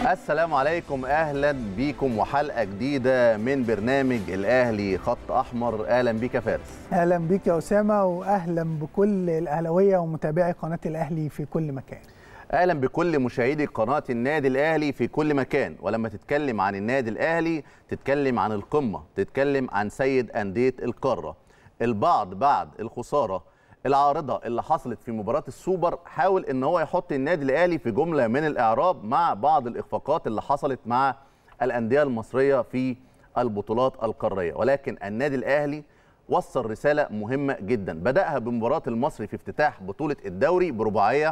السلام عليكم اهلا بيكم وحلقه جديده من برنامج الاهلي خط احمر اهلا بيك يا فارس اهلا بيك يا اسامه واهلا بكل الاهلاويه ومتابعي قناه الاهلي في كل مكان اهلا بكل مشاهدي قناه النادي الاهلي في كل مكان ولما تتكلم عن النادي الاهلي تتكلم عن القمه تتكلم عن سيد انديه القاره البعض بعد الخساره العارضه اللي حصلت في مباراه السوبر حاول ان هو يحط النادي الاهلي في جمله من الاعراب مع بعض الاخفاقات اللي حصلت مع الانديه المصريه في البطولات القاريه ولكن النادي الاهلي وصل رساله مهمه جدا بداها بمباراه المصري في افتتاح بطوله الدوري برباعيه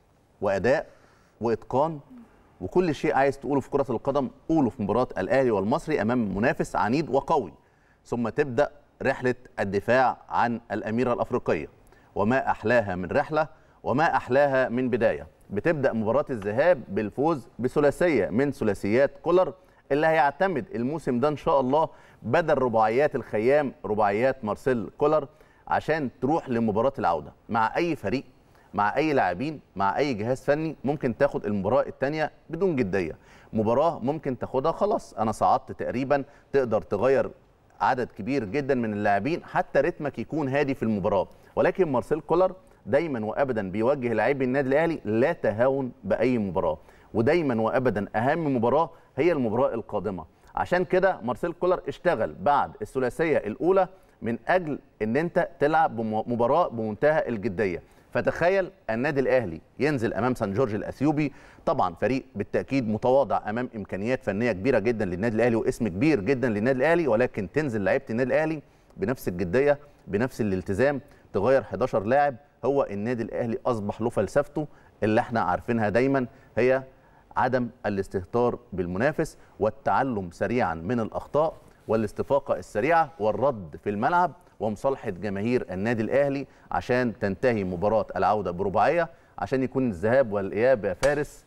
واداء واتقان وكل شيء عايز تقوله في كره القدم قوله في مباراه الاهلي والمصري امام منافس عنيد وقوي ثم تبدا رحله الدفاع عن الاميره الافريقيه وما احلاها من رحله وما احلاها من بدايه بتبدا مباراه الذهاب بالفوز بثلاثيه من ثلاثيات كولر اللي هيعتمد الموسم ده ان شاء الله بدل رباعيات الخيام رباعيات مارسيل كولر عشان تروح لمباراه العوده مع اي فريق مع اي لاعبين مع اي جهاز فني ممكن تاخد المباراه الثانيه بدون جديه مباراه ممكن تاخدها خلاص انا صعدت تقريبا تقدر تغير عدد كبير جدا من اللاعبين حتى رتمك يكون هادي في المباراه ولكن مارسيل كولر دايما وابدا بيوجه لاعبي النادي الاهلي لا تهاون باي مباراه ودايما وابدا اهم مباراه هي المباراه القادمه عشان كده مارسيل كولر اشتغل بعد الثلاثيه الاولى من اجل ان انت تلعب مباراه بمنتهى الجديه فتخيل النادي الاهلي ينزل امام سان جورج الاثيوبي طبعا فريق بالتاكيد متواضع امام امكانيات فنيه كبيره جدا للنادي الاهلي واسم كبير جدا للنادي الاهلي ولكن تنزل لعيبه النادي الاهلي بنفس الجديه بنفس الالتزام تغير 11 لاعب هو النادي الاهلي اصبح له فلسفته اللي احنا عارفينها دايما هي عدم الاستهتار بالمنافس والتعلم سريعا من الاخطاء والاستفاقه السريعه والرد في الملعب ومصالحه جماهير النادي الاهلي عشان تنتهي مباراه العوده برباعيه عشان يكون الذهاب والاياب يا فارس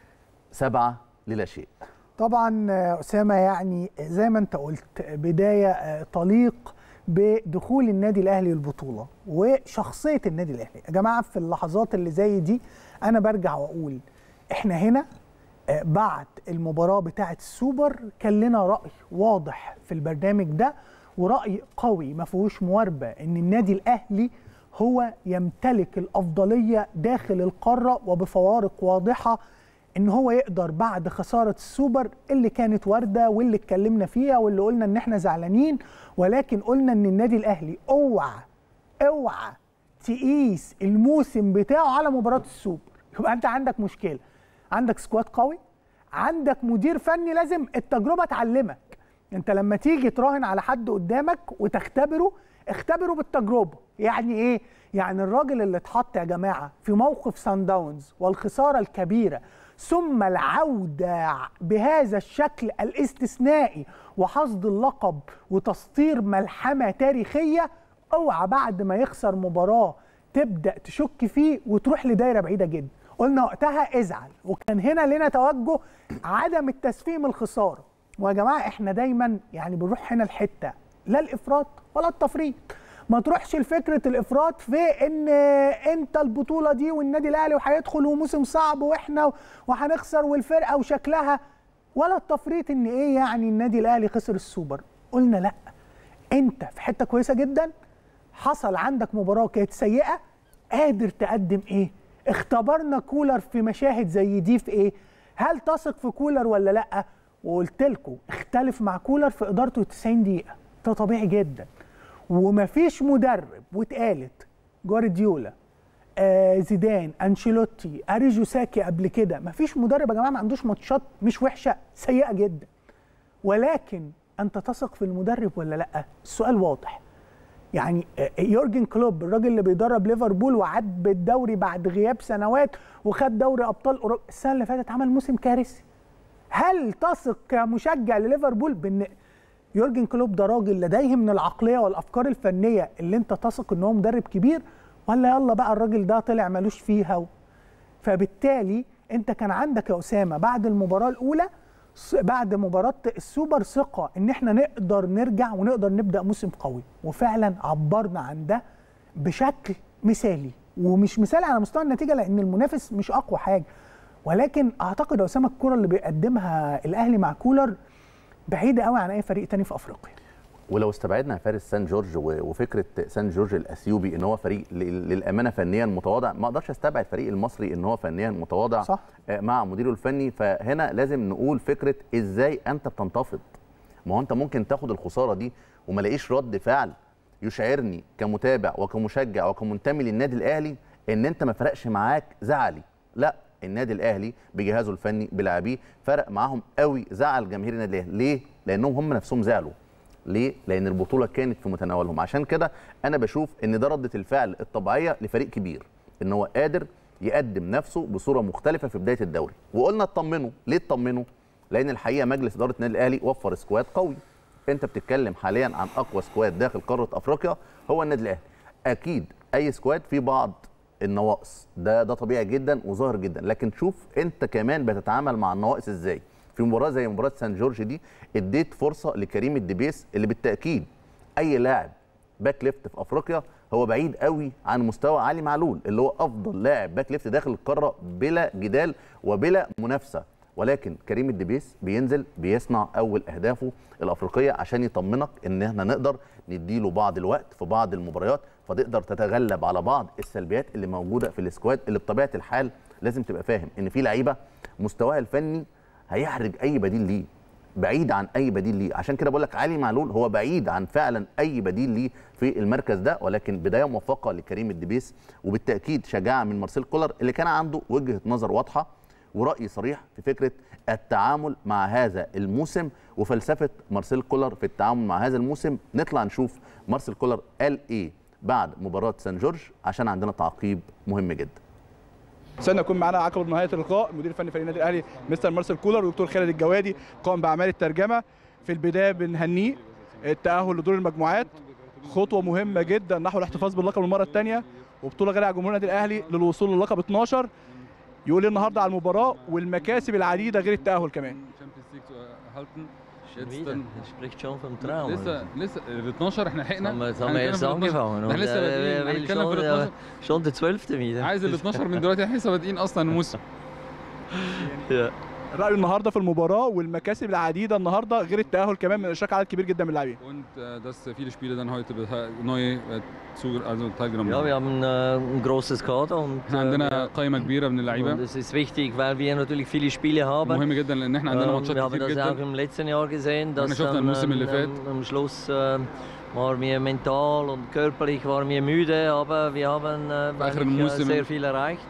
سبعه للا شيء. طبعا اسامه يعني زي ما انت قلت بدايه تليق بدخول النادي الاهلي البطوله وشخصيه النادي الاهلي يا جماعه في اللحظات اللي زي دي انا برجع واقول احنا هنا بعد المباراه بتاعه السوبر كان لنا راي واضح في البرنامج ده وراي قوي ما فيهوش مواربه ان النادي الاهلي هو يمتلك الافضليه داخل القاره وبفوارق واضحه ان هو يقدر بعد خساره السوبر اللي كانت وارده واللي اتكلمنا فيها واللي قلنا ان احنا زعلانين ولكن قلنا ان النادي الاهلي اوعى اوعى تقيس الموسم بتاعه على مباراه السوبر يبقى انت عندك مشكله عندك سكواد قوي عندك مدير فني لازم التجربه تعلمك انت لما تيجي تراهن على حد قدامك وتختبره اختبره بالتجربه يعني ايه يعني الراجل اللي اتحط يا جماعه في موقف سان داونز والخساره الكبيره ثم العوده بهذا الشكل الاستثنائي وحصد اللقب وتسطير ملحمه تاريخيه اوعى بعد ما يخسر مباراه تبدا تشك فيه وتروح لدايره بعيده جدا قلنا وقتها ازعل وكان هنا لنا توجه عدم التسفيه الخساره ويا جماعه احنا دايما يعني بنروح هنا الحته لا الافراط ولا التفريط ما تروحش لفكره الافراط في ان انت البطوله دي والنادي الاهلي وهيدخل وموسم صعب واحنا وهنخسر والفرقه وشكلها ولا التفريط ان ايه يعني النادي الاهلي خسر السوبر قلنا لا انت في حته كويسه جدا حصل عندك مباراه كانت سيئه قادر تقدم ايه اختبرنا كولر في مشاهد زي دي في ايه هل تثق في كولر ولا لا وقلت لكم اختلف مع كولر في ادارته 90 دقيقه ده طبيعي جدا ومفيش مدرب واتقالت جوارديولا آه زيدان انشيلوتي اريجو ساكي قبل كده مفيش مدرب يا جماعه ما عندوش ماتشات مش وحشه سيئه جدا ولكن انت تثق في المدرب ولا لا السؤال واضح يعني يورجن كلوب الراجل اللي بيدرب ليفربول وعد بالدوري بعد غياب سنوات وخد دوري ابطال اوروبا السنه اللي فاتت عمل موسم كارثي هل تثق كمشجع لليفربول بان يورجن كلوب ده راجل لديه من العقليه والافكار الفنيه اللي انت تثق ان هو مدرب كبير ولا يلا بقى الراجل ده طلع ملوش فيها و... فبالتالي انت كان عندك يا اسامه بعد المباراه الاولى بعد مباراه السوبر ثقه ان احنا نقدر نرجع ونقدر نبدا موسم قوي وفعلا عبرنا عن ده بشكل مثالي ومش مثالي على مستوى النتيجه لان المنافس مش اقوى حاجه ولكن اعتقد يا اسامه الكره اللي بيقدمها الاهلي مع كولر بعيده قوي عن اي فريق تاني في افريقيا ولو استبعدنا فارس سان جورج و- وفكره سان جورج الاثيوبي ان هو فريق لل- للامانه فنيا متواضع ما اقدرش استبعد الفريق المصري ان هو فنيا متواضع صح. آه، مع مديره الفني فهنا لازم نقول فكره ازاي انت بتنتفض ما هو انت ممكن تاخد الخساره دي وما لاقيش رد فعل يشعرني كمتابع وكمشجع وكمنتمي للنادي الاهلي ان انت ما فرقش معاك زعلي لا النادي الاهلي بجهازه الفني بلاعبيه فرق معاهم قوي زعل جماهير النادي الاهلي ليه لانهم هم نفسهم زعلوا ليه؟ لأن البطولة كانت في متناولهم، عشان كده أنا بشوف إن ده ردة الفعل الطبيعية لفريق كبير، إن هو قادر يقدم نفسه بصورة مختلفة في بداية الدوري، وقلنا اطمنوا، ليه اطمنوا؟ لأن الحقيقة مجلس إدارة النادي الأهلي وفر سكواد قوي. أنت بتتكلم حاليا عن أقوى سكواد داخل قارة أفريقيا هو النادي الأهلي. أكيد أي سكواد فيه بعض النواقص، ده ده طبيعي جدا وظاهر جدا، لكن شوف أنت كمان بتتعامل مع النواقص إزاي. في مباراه زي مباراه سان جورج دي اديت فرصه لكريم الدبيس اللي بالتاكيد اي لاعب باك ليفت في افريقيا هو بعيد قوي عن مستوى علي معلول اللي هو افضل لاعب باك ليفت داخل القاره بلا جدال وبلا منافسه ولكن كريم الدبيس بينزل بيصنع اول اهدافه الافريقيه عشان يطمنك ان احنا نقدر نديله بعض الوقت في بعض المباريات فتقدر تتغلب على بعض السلبيات اللي موجوده في السكواد اللي بطبيعه الحال لازم تبقى فاهم ان في لعيبه مستواها الفني هيحرج اي بديل ليه بعيد عن اي بديل ليه عشان كده بقول لك علي معلول هو بعيد عن فعلا اي بديل ليه في المركز ده ولكن بدايه موفقه لكريم الدبيس وبالتاكيد شجاعه من مارسيل كولر اللي كان عنده وجهه نظر واضحه وراي صريح في فكره التعامل مع هذا الموسم وفلسفه مارسيل كولر في التعامل مع هذا الموسم نطلع نشوف مارسيل كولر قال ايه بعد مباراه سان جورج عشان عندنا تعقيب مهم جدا سنة يكون معانا عقب نهاية اللقاء مدير فني فريق النادي الأهلي مستر مارسيل كولر ودكتور خالد الجوادي قام بأعمال الترجمة في البداية بنهنيه التأهل لدور المجموعات خطوة مهمة جدا نحو الاحتفاظ باللقب المرة الثانية وبطولة غالية على جمهور النادي الأهلي للوصول للقب 12 يقول لي النهارده على المباراة والمكاسب العديدة غير التأهل كمان Champions League zu erhalten. Schon Jetzt wieder. dann Er spricht schon vom Traum. لسه لسه ال 12 احنا لحقنا haben wir, jetzt haben احنا wir erst بنتكلم في ال 12. angefangen. احنا Und لسه er بادئين will هنتكلم في ال schon, 12 äh, schon der 12. wieder. عايز ال 12 من دلوقتي احنا لسه بادئين اصلا الموسم Ja. رأيه النهارده في المباراة والمكاسب العديدة النهارده غير التأهل كمان من إشراك عدد كبير جدا من اللاعبين und äh, dass viele Spiele dann heute bete- neu äh, zu, also teilgenommen ja, wir haben. haben äh, ein großes Kader und, احنا äh, عندنا wir, قائمه كبيره من und اللعيبه es ist wichtig, weil wir natürlich viele Spiele haben. مهم جدا لان احنا عندنا Ähm, ماتشات wir haben كتير das auch جدا im letzten Jahr gesehen, dass شفنا dann, الموسم ähm, اللي فات. ähm, am Schluss ähm, waren wir mental und körperlich waren wir müde, aber wir haben äh, Bei eigentlich, äh, Musim- sehr viel erreicht.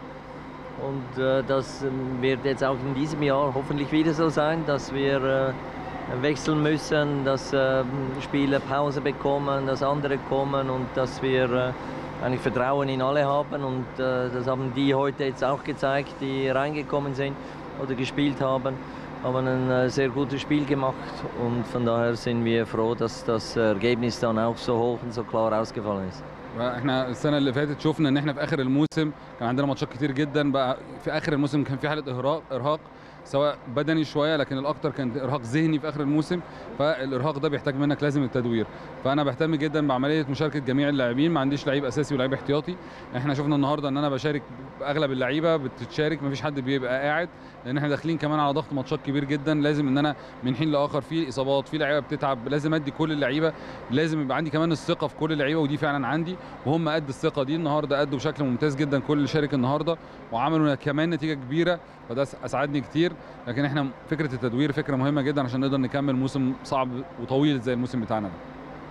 Und äh, das ähm, wird jetzt auch in diesem Jahr hoffentlich wieder so sein, dass wir äh, wechseln müssen, dass äh, Spieler Pause bekommen, dass andere kommen und dass wir äh, eigentlich Vertrauen in alle haben. Und äh, das haben die heute jetzt auch gezeigt, die reingekommen sind oder gespielt haben. Haben ein äh, sehr gutes Spiel gemacht und von daher sind wir froh, dass das Ergebnis dann auch so hoch und so klar ausgefallen ist. احنا السنه اللي فاتت شفنا ان احنا في اخر الموسم كان عندنا ماتشات كتير جدا بقى في اخر الموسم كان في حاله ارهاق ارهاق سواء بدني شويه لكن الاكتر كان ارهاق ذهني في اخر الموسم فالارهاق ده بيحتاج منك لازم التدوير فانا بهتم جدا بعمليه مشاركه جميع اللاعبين ما عنديش لعيب اساسي ولعيب احتياطي احنا شفنا النهارده ان انا بشارك اغلب اللعيبه بتتشارك مفيش حد بيبقى قاعد لان احنا داخلين كمان على ضغط ماتشات كبير جدا لازم ان انا من حين لاخر في اصابات في لعيبه بتتعب لازم ادي كل اللعيبه لازم يبقى عندي كمان الثقه في كل اللعيبه ودي فعلا عندي وهم قد الثقه دي النهارده ادوا بشكل ممتاز جدا كل اللي شارك النهارده وعملوا كمان نتيجه كبيره فده اسعدني كتير لكن احنا فكره التدوير فكره مهمه جدا عشان نقدر نكمل موسم صعب وطويل زي الموسم بتاعنا ده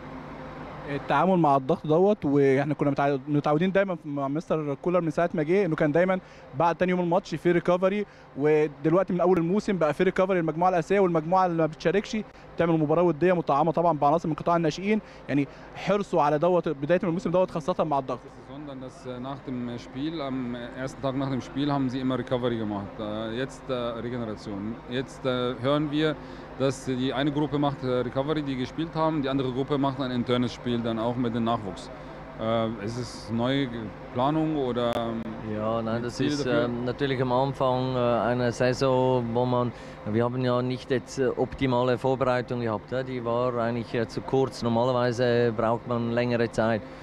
التعامل مع الضغط دوت واحنا كنا متع- متعودين دايما مع مستر كولر من ساعه ما جه انه كان دايما بعد تاني يوم الماتش في ريكفري ودلوقتي من اول الموسم بقى في ريكفري المجموعه الاساسيه والمجموعه اللي ما بتشاركش تعمل مباراه وديه مطعمه طبعا بعناصر من قطاع الناشئين يعني حرصوا على دوت بدايه من الموسم دوت خاصه mع الضغط sondern dass äh, nach dem Spiel, am ersten Tag nach dem Spiel, haben sie immer Recovery gemacht. Äh, Jetzt äh, Regeneration. Jetzt äh, hören wir, dass die eine Gruppe macht äh, Recovery, die gespielt haben, die andere Gruppe macht ein internes Spiel dann auch mit dem Nachwuchs. Äh, Ist es neue Planung oder ähm, Ja, nein, das Ziele ist dafür? ähm, natürlich am Anfang äh, einer Saison, wo man, wir haben ja nicht jetzt äh, optimale Vorbereitung gehabt. Ja? Die war eigentlich äh, zu kurz. Normalerweise braucht man längere Zeit.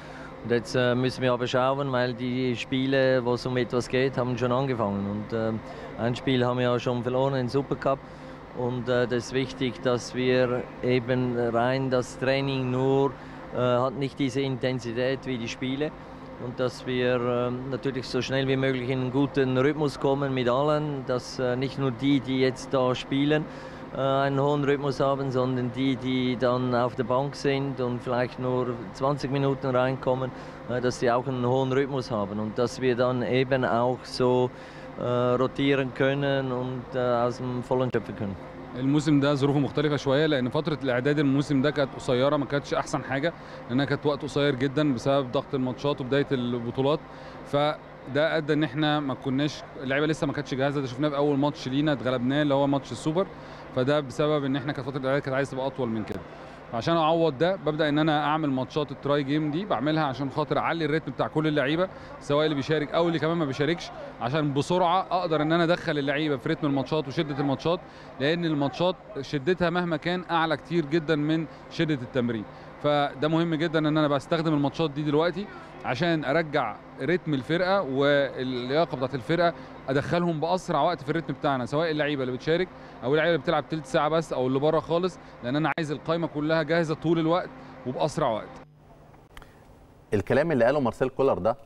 Und jetzt äh, müssen wir aber schauen, weil die Spiele, wo es um etwas geht, haben schon angefangen. Und äh, ein Spiel haben wir ja schon verloren, den Supercup. Und äh, das ist wichtig, dass wir eben rein das Training nur äh, hat nicht diese Intensität wie die Spiele und dass wir äh, natürlich so schnell wie möglich in einen guten Rhythmus kommen mit allen, dass äh, nicht nur die, die jetzt da spielen, äh, einen hohen Rhythmus haben, sondern die, die dann auf der Bank sind und vielleicht nur 20 Minuten reinkommen, äh, dass die auch einen hohen Rhythmus haben und dass wir dann eben auch so äh, rotieren können und äh, aus dem Vollen schöpfen können. الموسم ده ظروفه مختلفة شوية لأن فترة الإعداد الموسم ده كانت قصيرة ما كانتش أحسن حاجة لأنها كانت وقت قصير جدا بسبب ضغط الماتشات وبداية البطولات فده أدى إن إحنا ما كناش اللعيبة لسه ما كانتش جاهزة ده شفناه في أول ماتش لينا اتغلبناه اللي هو ماتش السوبر فده بسبب إن إحنا كانت فترة الإعداد كانت عايزة تبقى أطول من كده عشان اعوض ده ببدا ان انا اعمل ماتشات التراي جيم دي بعملها عشان خاطر اعلي الريتم بتاع كل اللعيبه سواء اللي بيشارك او اللي كمان ما بيشاركش عشان بسرعه اقدر ان انا ادخل اللعيبه في رتم الماتشات وشده الماتشات لان الماتشات شدتها مهما كان اعلى كتير جدا من شده التمرين فده مهم جدا ان انا بستخدم الماتشات دي دلوقتي عشان ارجع رتم الفرقه واللياقه بتاعت الفرقه ادخلهم باسرع وقت في الريتم بتاعنا سواء اللعيبه اللي بتشارك او اللعيبه اللي بتلعب تلت ساعه بس او اللي بره خالص لان انا عايز القايمه كلها جاهزه طول الوقت وباسرع وقت الكلام اللي قاله مارسيل كولر ده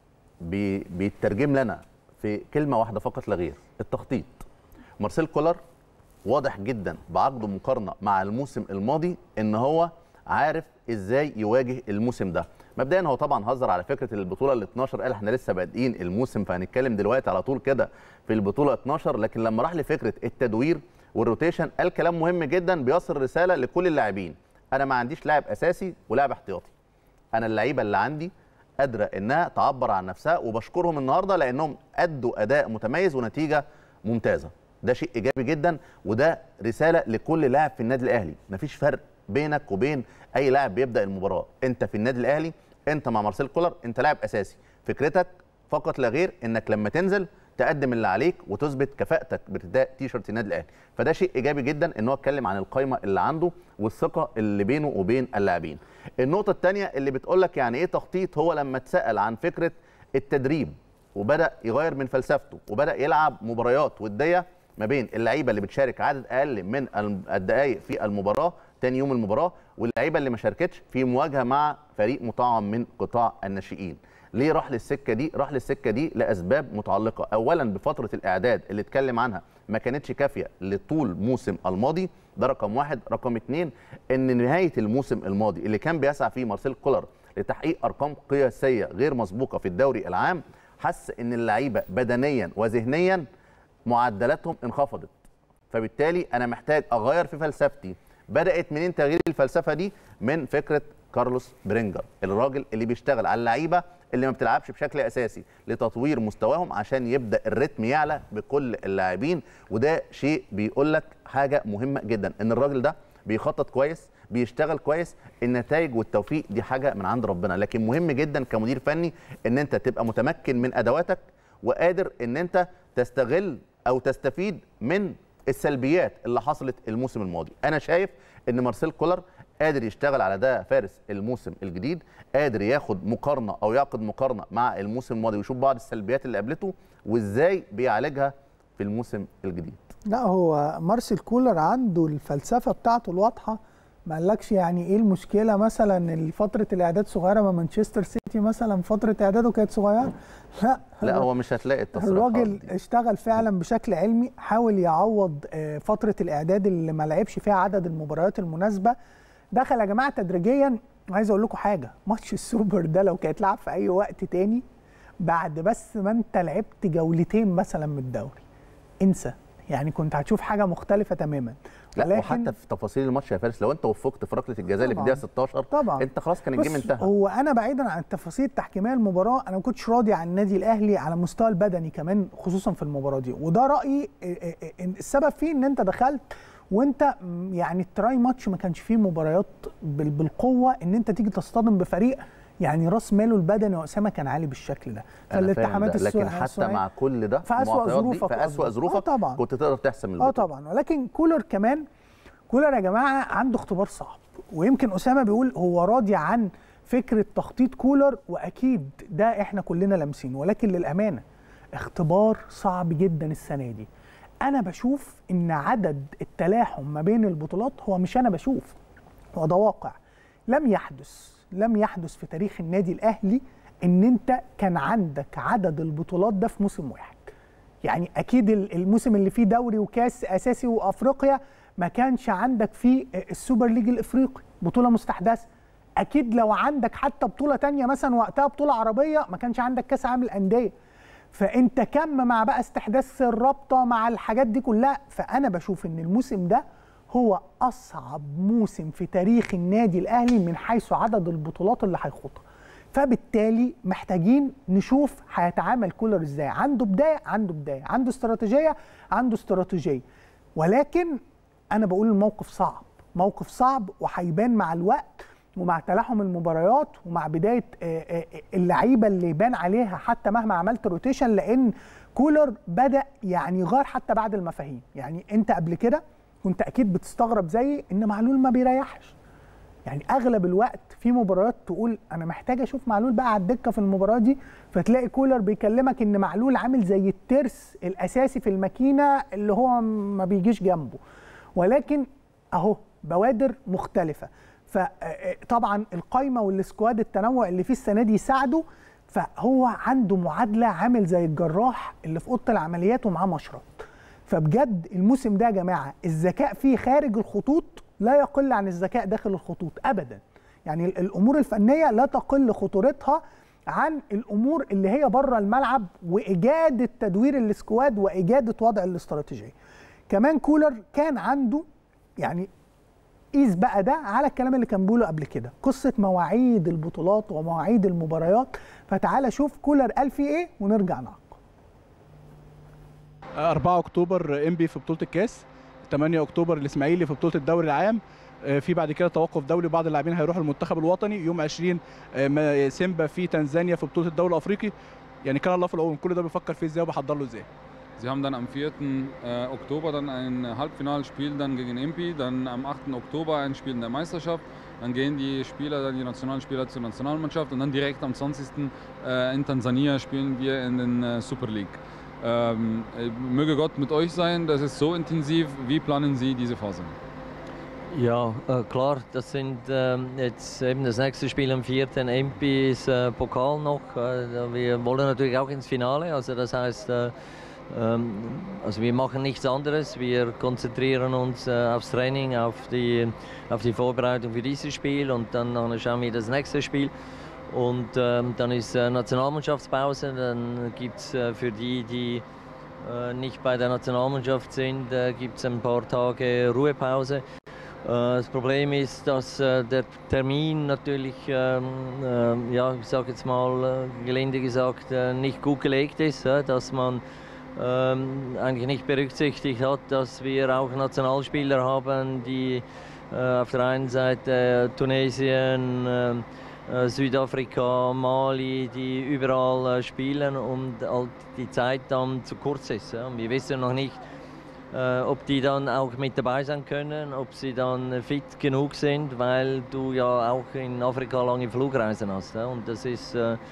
بي بيترجم لنا في كلمه واحده فقط لا غير التخطيط مارسيل كولر واضح جدا بعقده مقارنه مع الموسم الماضي ان هو عارف ازاي يواجه الموسم ده مبدئيا هو طبعا هزر على فكره البطوله ال 12 قال احنا لسه بادئين الموسم فهنتكلم دلوقتي على طول كده في البطوله 12 لكن لما راح لفكره التدوير والروتيشن قال كلام مهم جدا بيصل رساله لكل اللاعبين انا ما عنديش لاعب اساسي ولاعب احتياطي انا اللعيبه اللي عندي قادره انها تعبر عن نفسها وبشكرهم النهارده لانهم ادوا اداء متميز ونتيجه ممتازه ده شيء ايجابي جدا وده رساله لكل لاعب في النادي الاهلي مفيش فرق بينك وبين اي لاعب بيبدا المباراه انت في النادي الاهلي انت مع مارسيل كولر انت لاعب اساسي فكرتك فقط لا غير انك لما تنزل تقدم اللي عليك وتثبت كفاءتك بارتداء تيشرت النادي الاهلي فده شيء ايجابي جدا ان هو اتكلم عن القايمه اللي عنده والثقه اللي بينه وبين اللاعبين النقطه الثانيه اللي بتقول لك يعني ايه تخطيط هو لما اتسال عن فكره التدريب وبدا يغير من فلسفته وبدا يلعب مباريات وديه ما بين اللعيبه اللي بتشارك عدد اقل من الدقائق في المباراه تاني يوم المباراه واللعيبه اللي ما شاركتش في مواجهه مع فريق مطعم من قطاع الناشئين ليه راح للسكه دي راح للسكه دي لاسباب متعلقه اولا بفتره الاعداد اللي اتكلم عنها ما كانتش كافيه لطول موسم الماضي ده رقم واحد رقم اتنين ان نهايه الموسم الماضي اللي كان بيسعى فيه مارسيل كولر لتحقيق ارقام قياسيه غير مسبوقه في الدوري العام حس ان اللعيبه بدنيا وذهنيا معدلاتهم انخفضت فبالتالي انا محتاج اغير في فلسفتي بدات منين تغيير الفلسفه دي من فكره كارلوس برينجر الراجل اللي بيشتغل على اللعيبه اللي ما بتلعبش بشكل اساسي لتطوير مستواهم عشان يبدا الريتم يعلى بكل اللاعبين وده شيء بيقول لك حاجه مهمه جدا ان الراجل ده بيخطط كويس بيشتغل كويس النتائج والتوفيق دي حاجه من عند ربنا لكن مهم جدا كمدير فني ان انت تبقى متمكن من ادواتك وقادر ان انت تستغل او تستفيد من السلبيات اللي حصلت الموسم الماضي انا شايف ان مارسيل كولر قادر يشتغل على ده فارس الموسم الجديد قادر ياخد مقارنه او يعقد مقارنه مع الموسم الماضي ويشوف بعض السلبيات اللي قابلته وازاي بيعالجها في الموسم الجديد لا هو مارسيل كولر عنده الفلسفه بتاعته الواضحه ما قالكش يعني ايه المشكله مثلا فتره الاعداد صغيره ما مانشستر سيتي مثلا فتره اعداده كانت صغيره لا لا هو مش هتلاقي التصريحات الراجل دي. اشتغل فعلا بشكل علمي حاول يعوض آه، فتره الاعداد اللي ما لعبش فيها عدد المباريات المناسبه دخل يا جماعه تدريجيا عايز اقول لكم حاجه ماتش السوبر ده لو كانت لعب في اي وقت تاني بعد بس ما انت لعبت جولتين مثلا من الدوري انسى يعني كنت هتشوف حاجه مختلفه تماما لا وحتى في تفاصيل الماتش يا فارس لو انت وفقت في ركله الجزاء اللي في طبعاً. الدقيقه 16 طبعا انت خلاص كان الجيم بص، انتهى هو انا بعيدا عن التفاصيل التحكيميه المباراه انا ما كنتش راضي عن النادي الاهلي على المستوى البدني كمان خصوصا في المباراه دي وده رايي إيه إيه إيه السبب فيه ان انت دخلت وانت م- يعني التراي ماتش ما كانش فيه مباريات بال- بالقوه ان انت تيجي تصطدم بفريق يعني راس ماله البدني واسامه كان عالي بالشكل ده أنا فاهم ده، لكن السو- حتى الثنائية- مع كل ده في أسوأ المعطيات دي، ظروفك في اسوء قصدك. ظروفك آه طبعاً. كنت تقدر تحسم اه البطوله طبعا ولكن كولر كمان كولر يا جماعه عنده اختبار صعب ويمكن اسامه بيقول هو راضي عن فكره تخطيط كولر واكيد ده احنا كلنا لامسينه ولكن للامانه اختبار صعب جدا السنه دي انا بشوف ان عدد التلاحم ما بين البطولات هو مش انا بشوف هو ده واقع لم يحدث لم يحدث في تاريخ النادي الاهلي ان انت كان عندك عدد البطولات ده في موسم واحد يعني اكيد الموسم اللي فيه دوري وكاس اساسي وافريقيا ما كانش عندك فيه السوبر ليج الافريقي بطوله مستحدثه اكيد لو عندك حتى بطوله تانية مثلا وقتها بطوله عربيه ما كانش عندك كاس عالم الانديه فانت كم مع بقى استحداث الرابطه مع الحاجات دي كلها فانا بشوف ان الموسم ده هو اصعب موسم في تاريخ النادي الاهلي من حيث عدد البطولات اللي هيخوضها فبالتالي محتاجين نشوف هيتعامل كولر ازاي عنده بدايه عنده بدايه عنده استراتيجيه عنده استراتيجيه ولكن انا بقول الموقف صعب موقف صعب وهيبان مع الوقت ومع تلاحم المباريات ومع بدايه اللعيبه اللي يبان عليها حتى مهما عملت روتيشن لان كولر بدا يعني يغار حتى بعد المفاهيم يعني انت قبل كده كنت اكيد بتستغرب زيي ان معلول ما بيريحش يعني اغلب الوقت في مباريات تقول انا محتاج اشوف معلول بقى على الدكه في المباراه دي فتلاقي كولر بيكلمك ان معلول عامل زي الترس الاساسي في الماكينه اللي هو ما بيجيش جنبه ولكن اهو بوادر مختلفه فطبعا القايمه والسكواد التنوع اللي فيه السنه دي يساعده فهو عنده معادله عامل زي الجراح اللي في اوضه العمليات ومعاه مشرط فبجد الموسم ده يا جماعه الذكاء فيه خارج الخطوط لا يقل عن الذكاء داخل الخطوط ابدا يعني الامور الفنيه لا تقل خطورتها عن الامور اللي هي بره الملعب واجاده تدوير السكواد واجاده وضع الاستراتيجيه كمان كولر كان عنده يعني قيس بقى ده على الكلام اللي كان بيقوله قبل كده قصه مواعيد البطولات ومواعيد المباريات فتعالى شوف كولر قال فيه ايه ونرجع نعقب 4 اكتوبر انبي في بطوله الكاس 8 اكتوبر الاسماعيلي في بطوله الدوري العام في بعد كده توقف دولي بعض اللاعبين هيروحوا المنتخب الوطني يوم 20 سيمبا في تنزانيا في بطوله الدوري الافريقي يعني كان الله في العون كل ده بيفكر فيه ازاي وبيحضر له ازاي Sie haben dann am 4. Äh, Oktober dann ein Halbfinalspiel dann gegen Impi, dann am 8. Oktober ein Spiel in der Meisterschaft. Dann gehen die Spieler, dann die nationalen Spieler zur Nationalmannschaft und dann direkt am 20. Äh, in Tansania spielen wir in den äh, Super League. Ähm, möge Gott mit euch sein, das ist so intensiv. Wie planen Sie diese Phase? Ja, äh, klar, das sind äh, jetzt eben das nächste Spiel am 4. MP ist äh, Pokal noch. wir wollen natürlich auch ins Finale, also das heißt, ähm, also wir machen nichts anderes. Wir konzentrieren uns aufs Training, auf die, auf die Vorbereitung für dieses Spiel und dann, dann schauen wir das nächste Spiel. Und ähm, dann ist Nationalmannschaftspause, dann gibt es für die, die nicht bei der Nationalmannschaft sind, gibt es ein paar Tage Ruhepause. Das Problem ist, dass der Termin natürlich, ähm, ja, ich sage jetzt mal gelinde gesagt, nicht gut gelegt ist, dass man ähm, eigentlich nicht berücksichtigt hat, dass wir auch Nationalspieler haben, die auf der einen Seite Tunesien, äh, Südafrika, Mali, die überall äh, spielen und halt die Zeit dann zu kurz ist. Ja. Wir wissen noch nicht, äh, ob die dann auch mit dabei sein können, ob sie dann fit genug sind, weil du ja auch in Afrika lange Flugreisen hast. Ja. Und das ist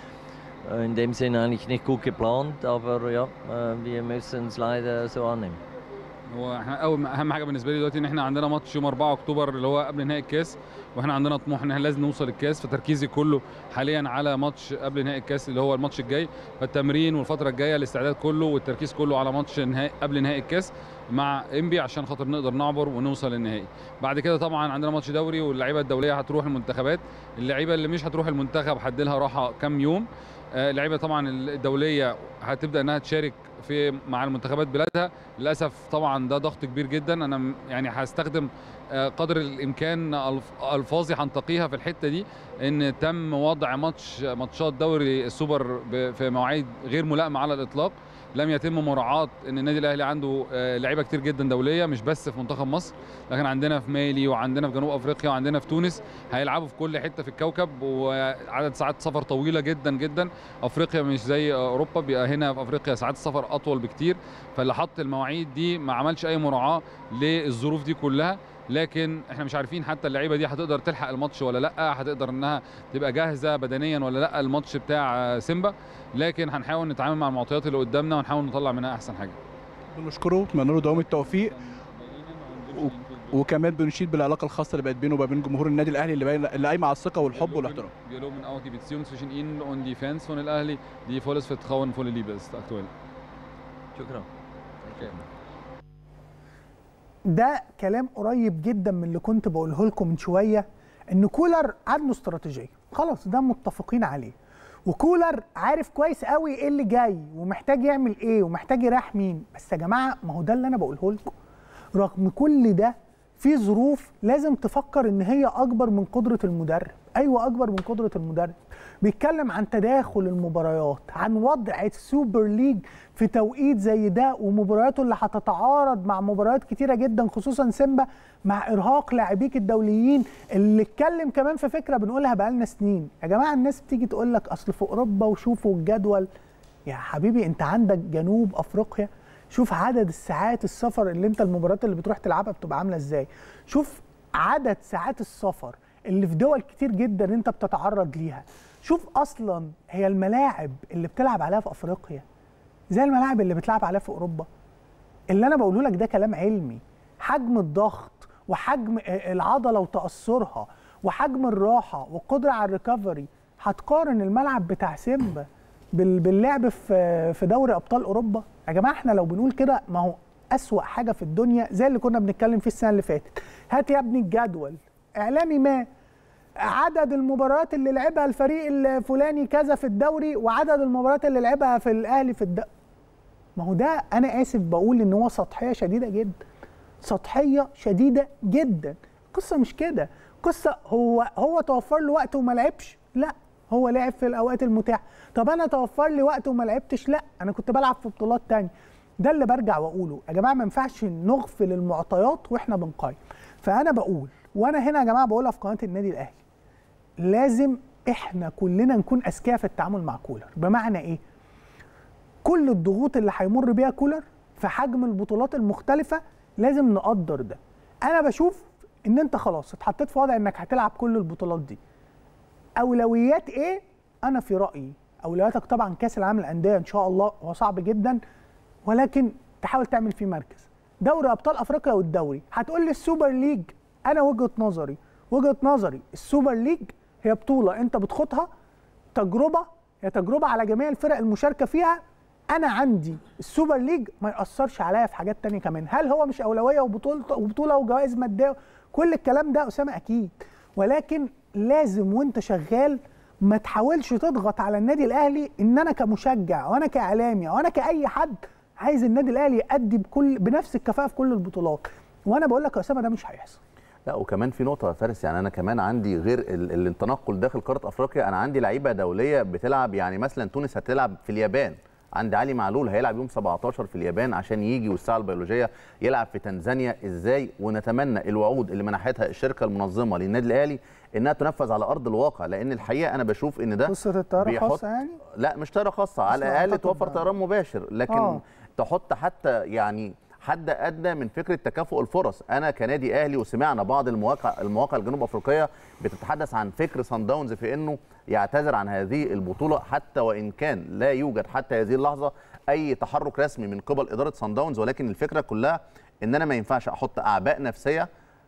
in dem Sinne eigentlich nicht gut geplant, aber ja, wir müssen es leider so annehmen. هو احنا اول اهم حاجه بالنسبه لي دلوقتي ان احنا عندنا ماتش يوم 4 اكتوبر اللي هو قبل نهائي الكاس واحنا عندنا طموح ان احنا لازم نوصل الكاس فتركيزي كله حاليا على ماتش قبل نهائي الكاس اللي هو الماتش الجاي فالتمرين والفتره الجايه الاستعداد كله والتركيز كله على ماتش نهائي قبل نهائي الكاس مع انبي عشان خاطر نقدر نعبر ونوصل للنهائي بعد كده طبعا عندنا ماتش دوري واللعيبه الدوليه هتروح المنتخبات اللعيبه اللي مش هتروح المنتخب هديلها راحه كام يوم اللعيبه طبعا الدوليه هتبدا انها تشارك في مع المنتخبات بلادها للاسف طبعا ده ضغط كبير جدا انا يعني هستخدم قدر الامكان الفاظي هنتقيها في الحته دي ان تم وضع ماتش ماتشات دوري السوبر في مواعيد غير ملائمه على الاطلاق لم يتم مراعاه ان النادي الاهلي عنده لعيبه كتير جدا دوليه مش بس في منتخب مصر لكن عندنا في مالي وعندنا في جنوب افريقيا وعندنا في تونس هيلعبوا في كل حته في الكوكب وعدد ساعات سفر طويله جدا جدا افريقيا مش زي اوروبا بيبقى هنا في افريقيا ساعات السفر اطول بكتير فاللي حط المواعيد دي ما عملش اي مراعاه للظروف دي كلها لكن احنا مش عارفين حتى اللعيبه دي هتقدر تلحق الماتش ولا لا هتقدر انها تبقى جاهزه بدنيا ولا لا الماتش بتاع سيمبا لكن هنحاول نتعامل مع المعطيات اللي قدامنا ونحاول نطلع منها احسن حاجه بنشكره بنتمنى له دوام التوفيق و... وكمان بنشيد بالعلاقه الخاصه اللي بقت بينه وبين جمهور النادي الاهلي اللي باين اللي قايمه على الثقه والحب والاحترام Wir loben auch die Beziehung zwischen Ihnen und die Fans von El Ahly, die volles Vertrauen, volle Liebe ist aktuell. شكرا ده كلام قريب جدا من اللي كنت بقوله لكم من شويه ان كولر عنده استراتيجيه خلاص ده متفقين عليه وكولر عارف كويس قوي ايه اللي جاي ومحتاج يعمل ايه ومحتاج يريح مين بس يا جماعه ما هو ده اللي انا بقوله لكم رغم كل ده في ظروف لازم تفكر ان هي اكبر من قدره المدرب ايوه اكبر من قدره المدرب بيتكلم عن تداخل المباريات عن وضع السوبر ليج في توقيت زي ده ومبارياته اللي هتتعارض مع مباريات كتيره جدا خصوصا سيمبا مع ارهاق لاعبيك الدوليين اللي اتكلم كمان في فكره بنقولها بقالنا سنين يا جماعه الناس بتيجي تقول لك اصل في اوروبا وشوفوا الجدول يا حبيبي انت عندك جنوب افريقيا شوف عدد الساعات السفر اللي انت المباريات اللي بتروح تلعبها بتبقى عامله ازاي شوف عدد ساعات السفر اللي في دول كتير جدا انت بتتعرض ليها شوف اصلا هي الملاعب اللي بتلعب عليها في افريقيا زي الملاعب اللي بتلعب عليها في اوروبا اللي انا بقوله لك ده كلام علمي حجم الضغط وحجم العضله وتاثرها وحجم الراحه والقدره على الريكفري هتقارن الملعب بتاع سيمبا بال- باللعب في في دوري ابطال اوروبا يا جماعه احنا لو بنقول كده ما هو اسوا حاجه في الدنيا زي اللي كنا بنتكلم فيه السنه اللي فاتت هات يا ابني الجدول اعلامي ما عدد المباريات اللي لعبها الفريق الفلاني كذا في الدوري وعدد المباريات اللي لعبها في الاهلي في الد... ما هو ده انا اسف بقول ان هو سطحيه شديده جدا سطحيه شديده جدا القصه مش كده قصه هو هو توفر له وقت وما لعبش لا هو لعب في الاوقات المتاحه طب انا توفر لي وقت وما لعبتش لا انا كنت بلعب في بطولات تانية ده اللي برجع واقوله يا جماعه ما ينفعش نغفل المعطيات واحنا بنقيم فانا بقول وانا هنا يا جماعه بقولها في قناه النادي الاهلي لازم احنا كلنا نكون اذكياء في التعامل مع كولر بمعنى ايه كل الضغوط اللي هيمر بيها كولر في حجم البطولات المختلفه لازم نقدر ده انا بشوف ان انت خلاص اتحطيت في وضع انك هتلعب كل البطولات دي اولويات ايه انا في رايي اولوياتك طبعا كاس العالم للانديه ان شاء الله هو صعب جدا ولكن تحاول تعمل فيه مركز دوري ابطال افريقيا والدوري هتقول لي السوبر ليج انا وجهه نظري وجهه نظري السوبر ليج هي بطوله انت بتخوضها تجربه هي تجربه على جميع الفرق المشاركه فيها انا عندي السوبر ليج ما ياثرش عليا في حاجات تانية كمان هل هو مش اولويه وبطوله وبطوله وجوائز ماديه كل الكلام ده اسامه اكيد ولكن لازم وانت شغال ما تحاولش تضغط على النادي الاهلي ان انا كمشجع وانا كاعلامي او انا كاي حد عايز النادي الاهلي يأدي بكل بنفس الكفاءه في كل البطولات وانا بقول لك يا اسامه ده مش هيحصل لا وكمان في نقطه يا فارس يعني انا كمان عندي غير ال- ال- التنقل داخل قاره افريقيا انا عندي لعيبه دوليه بتلعب يعني مثلا تونس هتلعب في اليابان عندي علي معلول هيلعب يوم 17 في اليابان عشان يجي والساعه البيولوجيه يلعب في تنزانيا ازاي ونتمنى الوعود اللي منحتها الشركه المنظمه للنادي الاهلي انها تنفذ على ارض الواقع لان الحقيقه انا بشوف ان ده قصه الطياره بيحط- خاصه يعني لا مش طياره خاصه على أصل الاقل أعتقد توفر ده- طيران مباشر لكن آه. آه. تحط حتى يعني حد ادنى من فكره تكافؤ الفرص انا كنادي اهلي وسمعنا بعض المواقع المواقع الجنوب افريقيه بتتحدث عن فكر سان داونز في انه يعتذر عن هذه البطوله حتى وان كان لا يوجد حتى هذه اللحظه اي تحرك رسمي من قبل اداره سان داونز ولكن الفكره كلها ان انا ما ينفعش احط اعباء نفسيه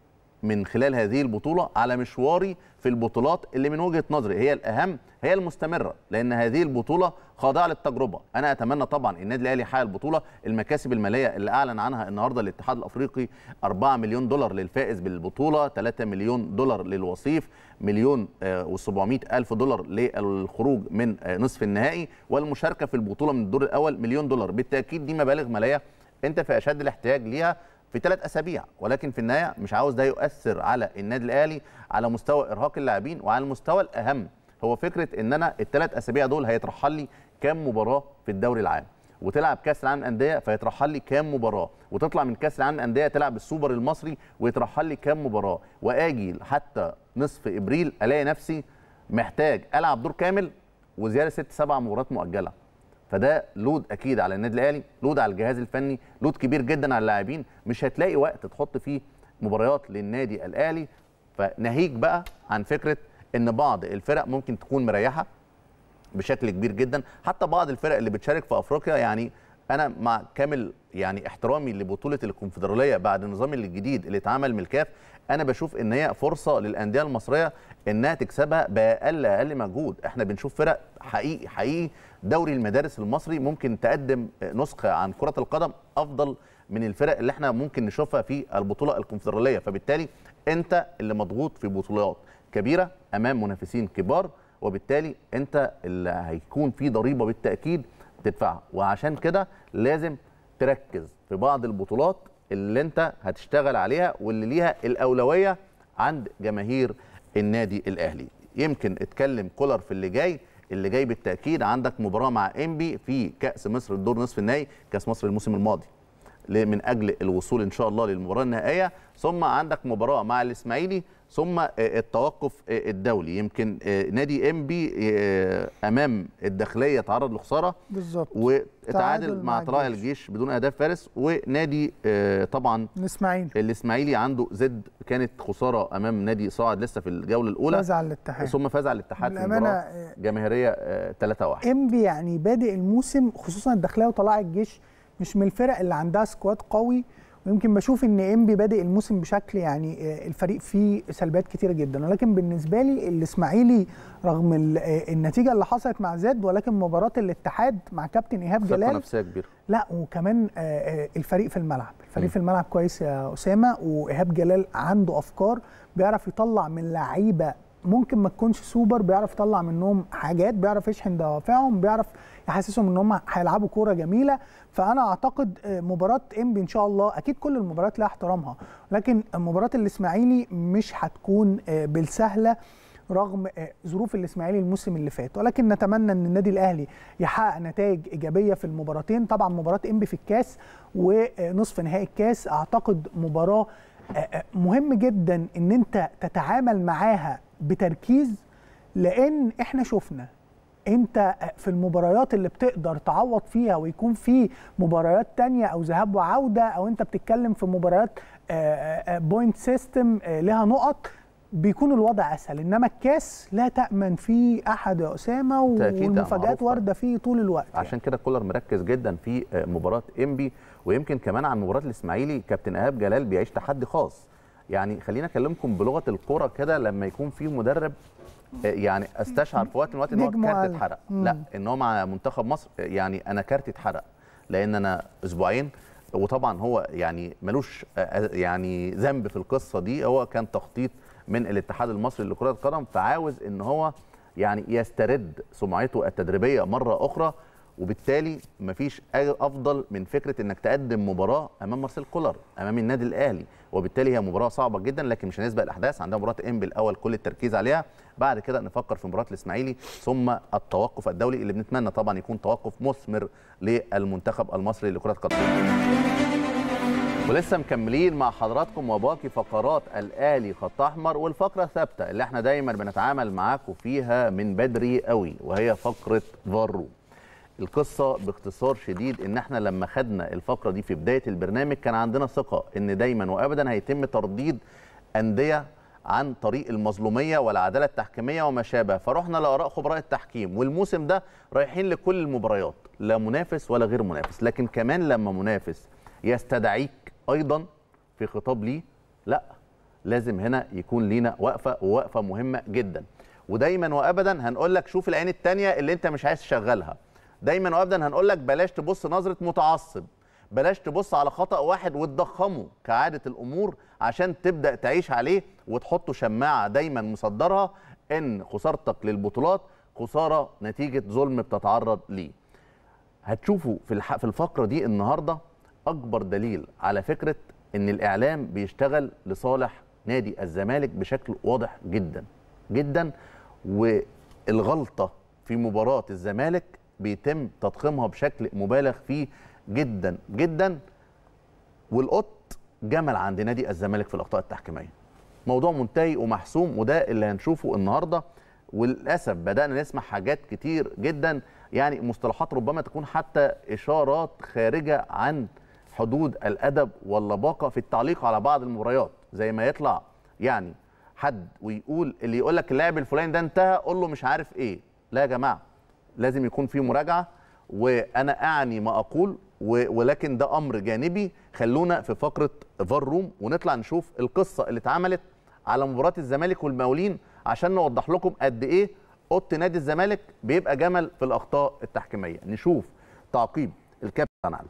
من خلال هذه البطوله على مشواري في البطولات اللي من وجهه نظري هي الاهم هي المستمره لان هذه البطوله خاضعه للتجربه انا اتمنى طبعا النادي الاهلي يحقق البطوله المكاسب الماليه اللي اعلن عنها النهارده الاتحاد الافريقي 4 مليون دولار للفائز بالبطوله 3 مليون دولار للوصيف مليون و700 الف دولار للخروج من آه، نصف النهائي والمشاركه في البطوله من الدور الاول مليون دولار بالتاكيد دي مبالغ ماليه انت في اشد الاحتياج ليها في ثلاث اسابيع ولكن في النهايه مش عاوز ده يؤثر على النادي الاهلي على مستوى ارهاق اللاعبين وعلى المستوى الاهم هو فكره ان انا الثلاث اسابيع دول هيترحل لي كام مباراه في الدوري العام وتلعب كاس العالم للانديه فيترحل لي كام مباراه وتطلع من كاس العالم للانديه تلعب السوبر المصري ويترحل لي كام مباراه واجي حتى نصف ابريل الاقي نفسي محتاج العب دور كامل وزياده ست سبع مباريات مؤجله فده لود اكيد على النادي الاهلي لود على الجهاز الفني لود كبير جدا على اللاعبين مش هتلاقي وقت تحط فيه مباريات للنادي الاهلي فناهيك بقى عن فكره ان بعض الفرق ممكن تكون مريحه بشكل كبير جدا حتى بعض الفرق اللي بتشارك في افريقيا يعني انا مع كامل يعني احترامي لبطوله الكونفدراليه بعد النظام الجديد اللي اتعمل من الكاف انا بشوف ان هي فرصه للانديه المصريه انها تكسبها باقل اقل مجهود احنا بنشوف فرق حقيقي حقيقي دوري المدارس المصري ممكن تقدم نسخه عن كره القدم افضل من الفرق اللي احنا ممكن نشوفها في البطوله الكونفدراليه فبالتالي انت اللي مضغوط في بطولات كبيره امام منافسين كبار وبالتالي انت اللي هيكون في ضريبه بالتاكيد تدفعها وعشان كده لازم تركز في بعض البطولات اللي انت هتشتغل عليها واللي ليها الاولويه عند جماهير النادي الاهلي يمكن اتكلم كولر في اللي جاي اللي جاي بالتاكيد عندك مباراه مع انبي في كاس مصر الدور نصف النهائي كاس مصر الموسم الماضي من اجل الوصول ان شاء الله للمباراه النهائيه ثم عندك مباراه مع الاسماعيلي ثم التوقف الدولي يمكن نادي انبي امام الداخليه تعرض لخساره بالظبط وتعادل مع طلائع الجيش بدون اهداف فارس ونادي طبعا الاسماعيلي الاسماعيلي عنده زد كانت خساره امام نادي صاعد لسه في الجوله الاولى فاز على الاتحاد ثم فاز على الاتحاد في مباراه جماهيريه 3-1 انبي يعني بادئ الموسم خصوصا الداخليه وطلائع الجيش مش من الفرق اللي عندها سكواد قوي ويمكن بشوف ان انبي بادئ الموسم بشكل يعني الفريق فيه سلبيات كتيره جدا ولكن بالنسبه لي الاسماعيلي رغم النتيجه اللي حصلت مع زاد ولكن مباراه الاتحاد مع كابتن ايهاب جلال نفسيه كبيره لا وكمان الفريق في الملعب الفريق م. في الملعب كويس يا اسامه وايهاب جلال عنده افكار بيعرف يطلع من لعيبه ممكن ما تكونش سوبر بيعرف يطلع منهم حاجات بيعرف يشحن دوافعهم بيعرف يحسسهم ان هم هيلعبوا كوره جميله فانا اعتقد مباراه انبي ان شاء الله اكيد كل المباريات لها احترامها لكن مباراه الاسماعيلي مش هتكون بالسهله رغم ظروف الاسماعيلي الموسم اللي فات ولكن نتمنى ان النادي الاهلي يحقق نتائج ايجابيه في المباراتين طبعا مباراه انبي في الكاس ونصف نهائي الكاس اعتقد مباراه مهم جدا ان انت تتعامل معاها بتركيز لان احنا شفنا انت في المباريات اللي بتقدر تعوض فيها ويكون في مباريات تانية او ذهاب وعودة او انت بتتكلم في مباريات بوينت سيستم لها نقط بيكون الوضع اسهل انما الكاس لا تامن فيه احد يا اسامه والمفاجات وارده فيه طول الوقت عشان يعني. كده كولر مركز جدا في مباراه انبي ويمكن كمان عن مباراه الاسماعيلي كابتن ايهاب جلال بيعيش تحدي خاص يعني خلينا اكلمكم بلغه الكوره كده لما يكون في مدرب يعني استشعر في وقت من الوقت ان هو كارت اتحرق لا ان هو مع منتخب مصر يعني انا كارت اتحرق لان انا اسبوعين وطبعا هو يعني ملوش يعني ذنب في القصه دي هو كان تخطيط من الاتحاد المصري لكره القدم فعاوز ان هو يعني يسترد سمعته التدريبيه مره اخرى وبالتالي مفيش افضل من فكره انك تقدم مباراه امام مارسيل كولر امام النادي الاهلي وبالتالي هي مباراه صعبه جدا لكن مش هنسبق الاحداث عندنا مباراه انبي الاول كل التركيز عليها بعد كده نفكر في مباراه الاسماعيلي ثم التوقف الدولي اللي بنتمنى طبعا يكون توقف مثمر للمنتخب المصري لكره القدم ولسه مكملين مع حضراتكم وباقي فقرات الاهلي خط احمر والفقره ثابته اللي احنا دايما بنتعامل معاكم فيها من بدري قوي وهي فقره فارو القصه باختصار شديد ان احنا لما خدنا الفقره دي في بدايه البرنامج كان عندنا ثقه ان دايما وابدا هيتم ترديد انديه عن طريق المظلوميه والعداله التحكيميه وما شابه فرحنا لاراء خبراء التحكيم والموسم ده رايحين لكل المباريات لا منافس ولا غير منافس لكن كمان لما منافس يستدعيك ايضا في خطاب ليه لا لازم هنا يكون لينا وقفه ووقفه مهمه جدا ودايما وابدا هنقول لك شوف العين الثانيه اللي انت مش عايز تشغلها دايما وابدا هنقول لك بلاش تبص نظره متعصب بلاش تبص على خطا واحد وتضخمه كعاده الامور عشان تبدا تعيش عليه وتحطه شماعه دايما مصدرها ان خسارتك للبطولات خساره نتيجه ظلم بتتعرض ليه هتشوفوا في الح... في الفقره دي النهارده اكبر دليل على فكره ان الاعلام بيشتغل لصالح نادي الزمالك بشكل واضح جدا جدا والغلطه في مباراه الزمالك بيتم تضخيمها بشكل مبالغ فيه جدا جدا والقط جمل عند نادي الزمالك في الاخطاء التحكيميه موضوع منتهي ومحسوم وده اللي هنشوفه النهارده وللاسف بدانا نسمع حاجات كتير جدا يعني مصطلحات ربما تكون حتى اشارات خارجه عن حدود الادب واللباقه في التعليق على بعض المباريات زي ما يطلع يعني حد ويقول اللي يقول لك اللاعب الفلاني ده انتهى قول له مش عارف ايه لا يا جماعه لازم يكون في مراجعه وانا اعني ما اقول و- ولكن ده امر جانبي خلونا في فقره فار روم ونطلع نشوف القصه اللي اتعملت على مباراه الزمالك والمقاولين عشان نوضح لكم قد ايه اوضه نادي الزمالك بيبقى جمل في الاخطاء التحكيميه نشوف تعقيب الكابتن على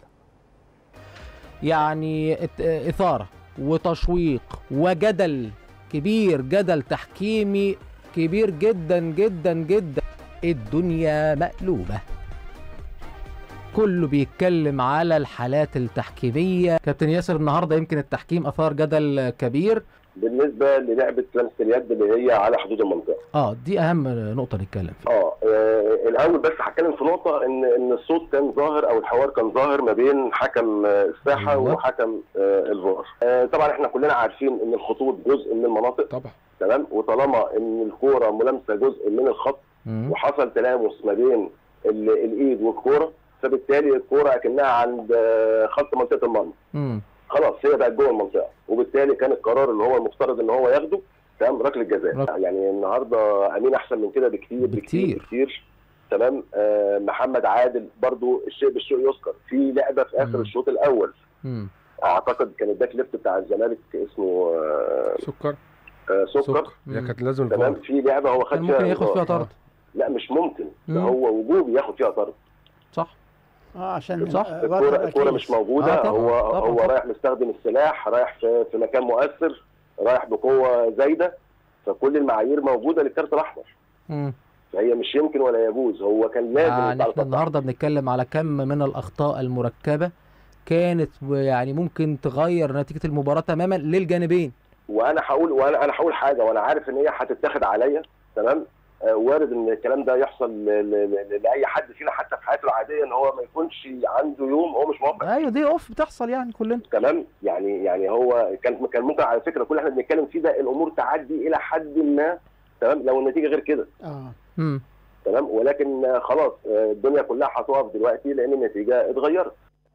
يعني ات- إثارة وتشويق وجدل كبير جدل تحكيمي كبير جدا جدا جدا الدنيا مقلوبة كله بيتكلم على الحالات التحكيمية كابتن ياسر النهاردة يمكن التحكيم أثار جدل كبير بالنسبه للعبه لمسه اليد اللي هي على حدود المنطقه اه دي أهم نقطة نتكلم فيها اه آه، الاول بس هتكلم في نقطه ان ان الصوت كان ظاهر او الحوار كان ظاهر ما بين حكم آه، الساحه أيوة. وحكم آه، الفار آه، طبعا احنا كلنا عارفين ان الخطوط جزء من المناطق طبعا تمام وطالما ان الكوره ملامسه جزء من الخط مم. وحصل تلامس ما بين ال- الايد والكوره فبالتالي الكوره اكنها عند آه، خط منطقه المرمى مم. خلاص هي بقت جوه المنطقه وبالتالي كان القرار اللي هو المفترض ان هو ياخده تمام ركله جزاء رك- يعني النهارده امين احسن من كده بكتير بكتير. بكتير بكتير تمام آه محمد عادل برضو الشيء بالشيء يذكر في لعبه في اخر مم. الشوط الاول مم. اعتقد كان الباك ليفت بتاع الزمالك اسمه آه سكر آه سكر هي كانت لازم تمام الفار في لعبه هو خد كان ممكن فيها ياخد فيها إنذار. طرد لا مش ممكن ده مم. هو وجوبي ياخد فيها طرد صح اه عشان صح. آه، الكوره برضه الكوره أكيد. مش موجوده آه طبعاً، هو طبعاً، هو طبعاً. رايح مستخدم السلاح رايح في, في مكان مؤثر رايح بقوه زايده فكل المعايير موجوده للكارت الاحمر مم. فهي مش يمكن ولا يجوز هو كان لازم يعني يبقى على احنا خط النهارده بنتكلم على كم من الاخطاء المركبه كانت يعني ممكن تغير نتيجه المباراه تماما للجانبين وانا هقول وانا انا هقول حاجه وانا عارف ان هي هتتاخد عليا تمام آه، وارد ان الكلام ده يحصل ل- ل- ل- لاي حد فينا حتى في حياته العاديه ان هو ما يكونش عنده يوم هو مش موفق ايوه دي اوف بتحصل يعني كلنا تمام يعني يعني هو كان كان ممكن على فكره كل اللي احنا بنتكلم فيه ده الامور تعدي الى حد ما تمام لو النتيجه غير كده اه امم تمام ولكن آه، خلاص آه، الدنيا كلها هتقف دلوقتي لان النتيجه اتغيرت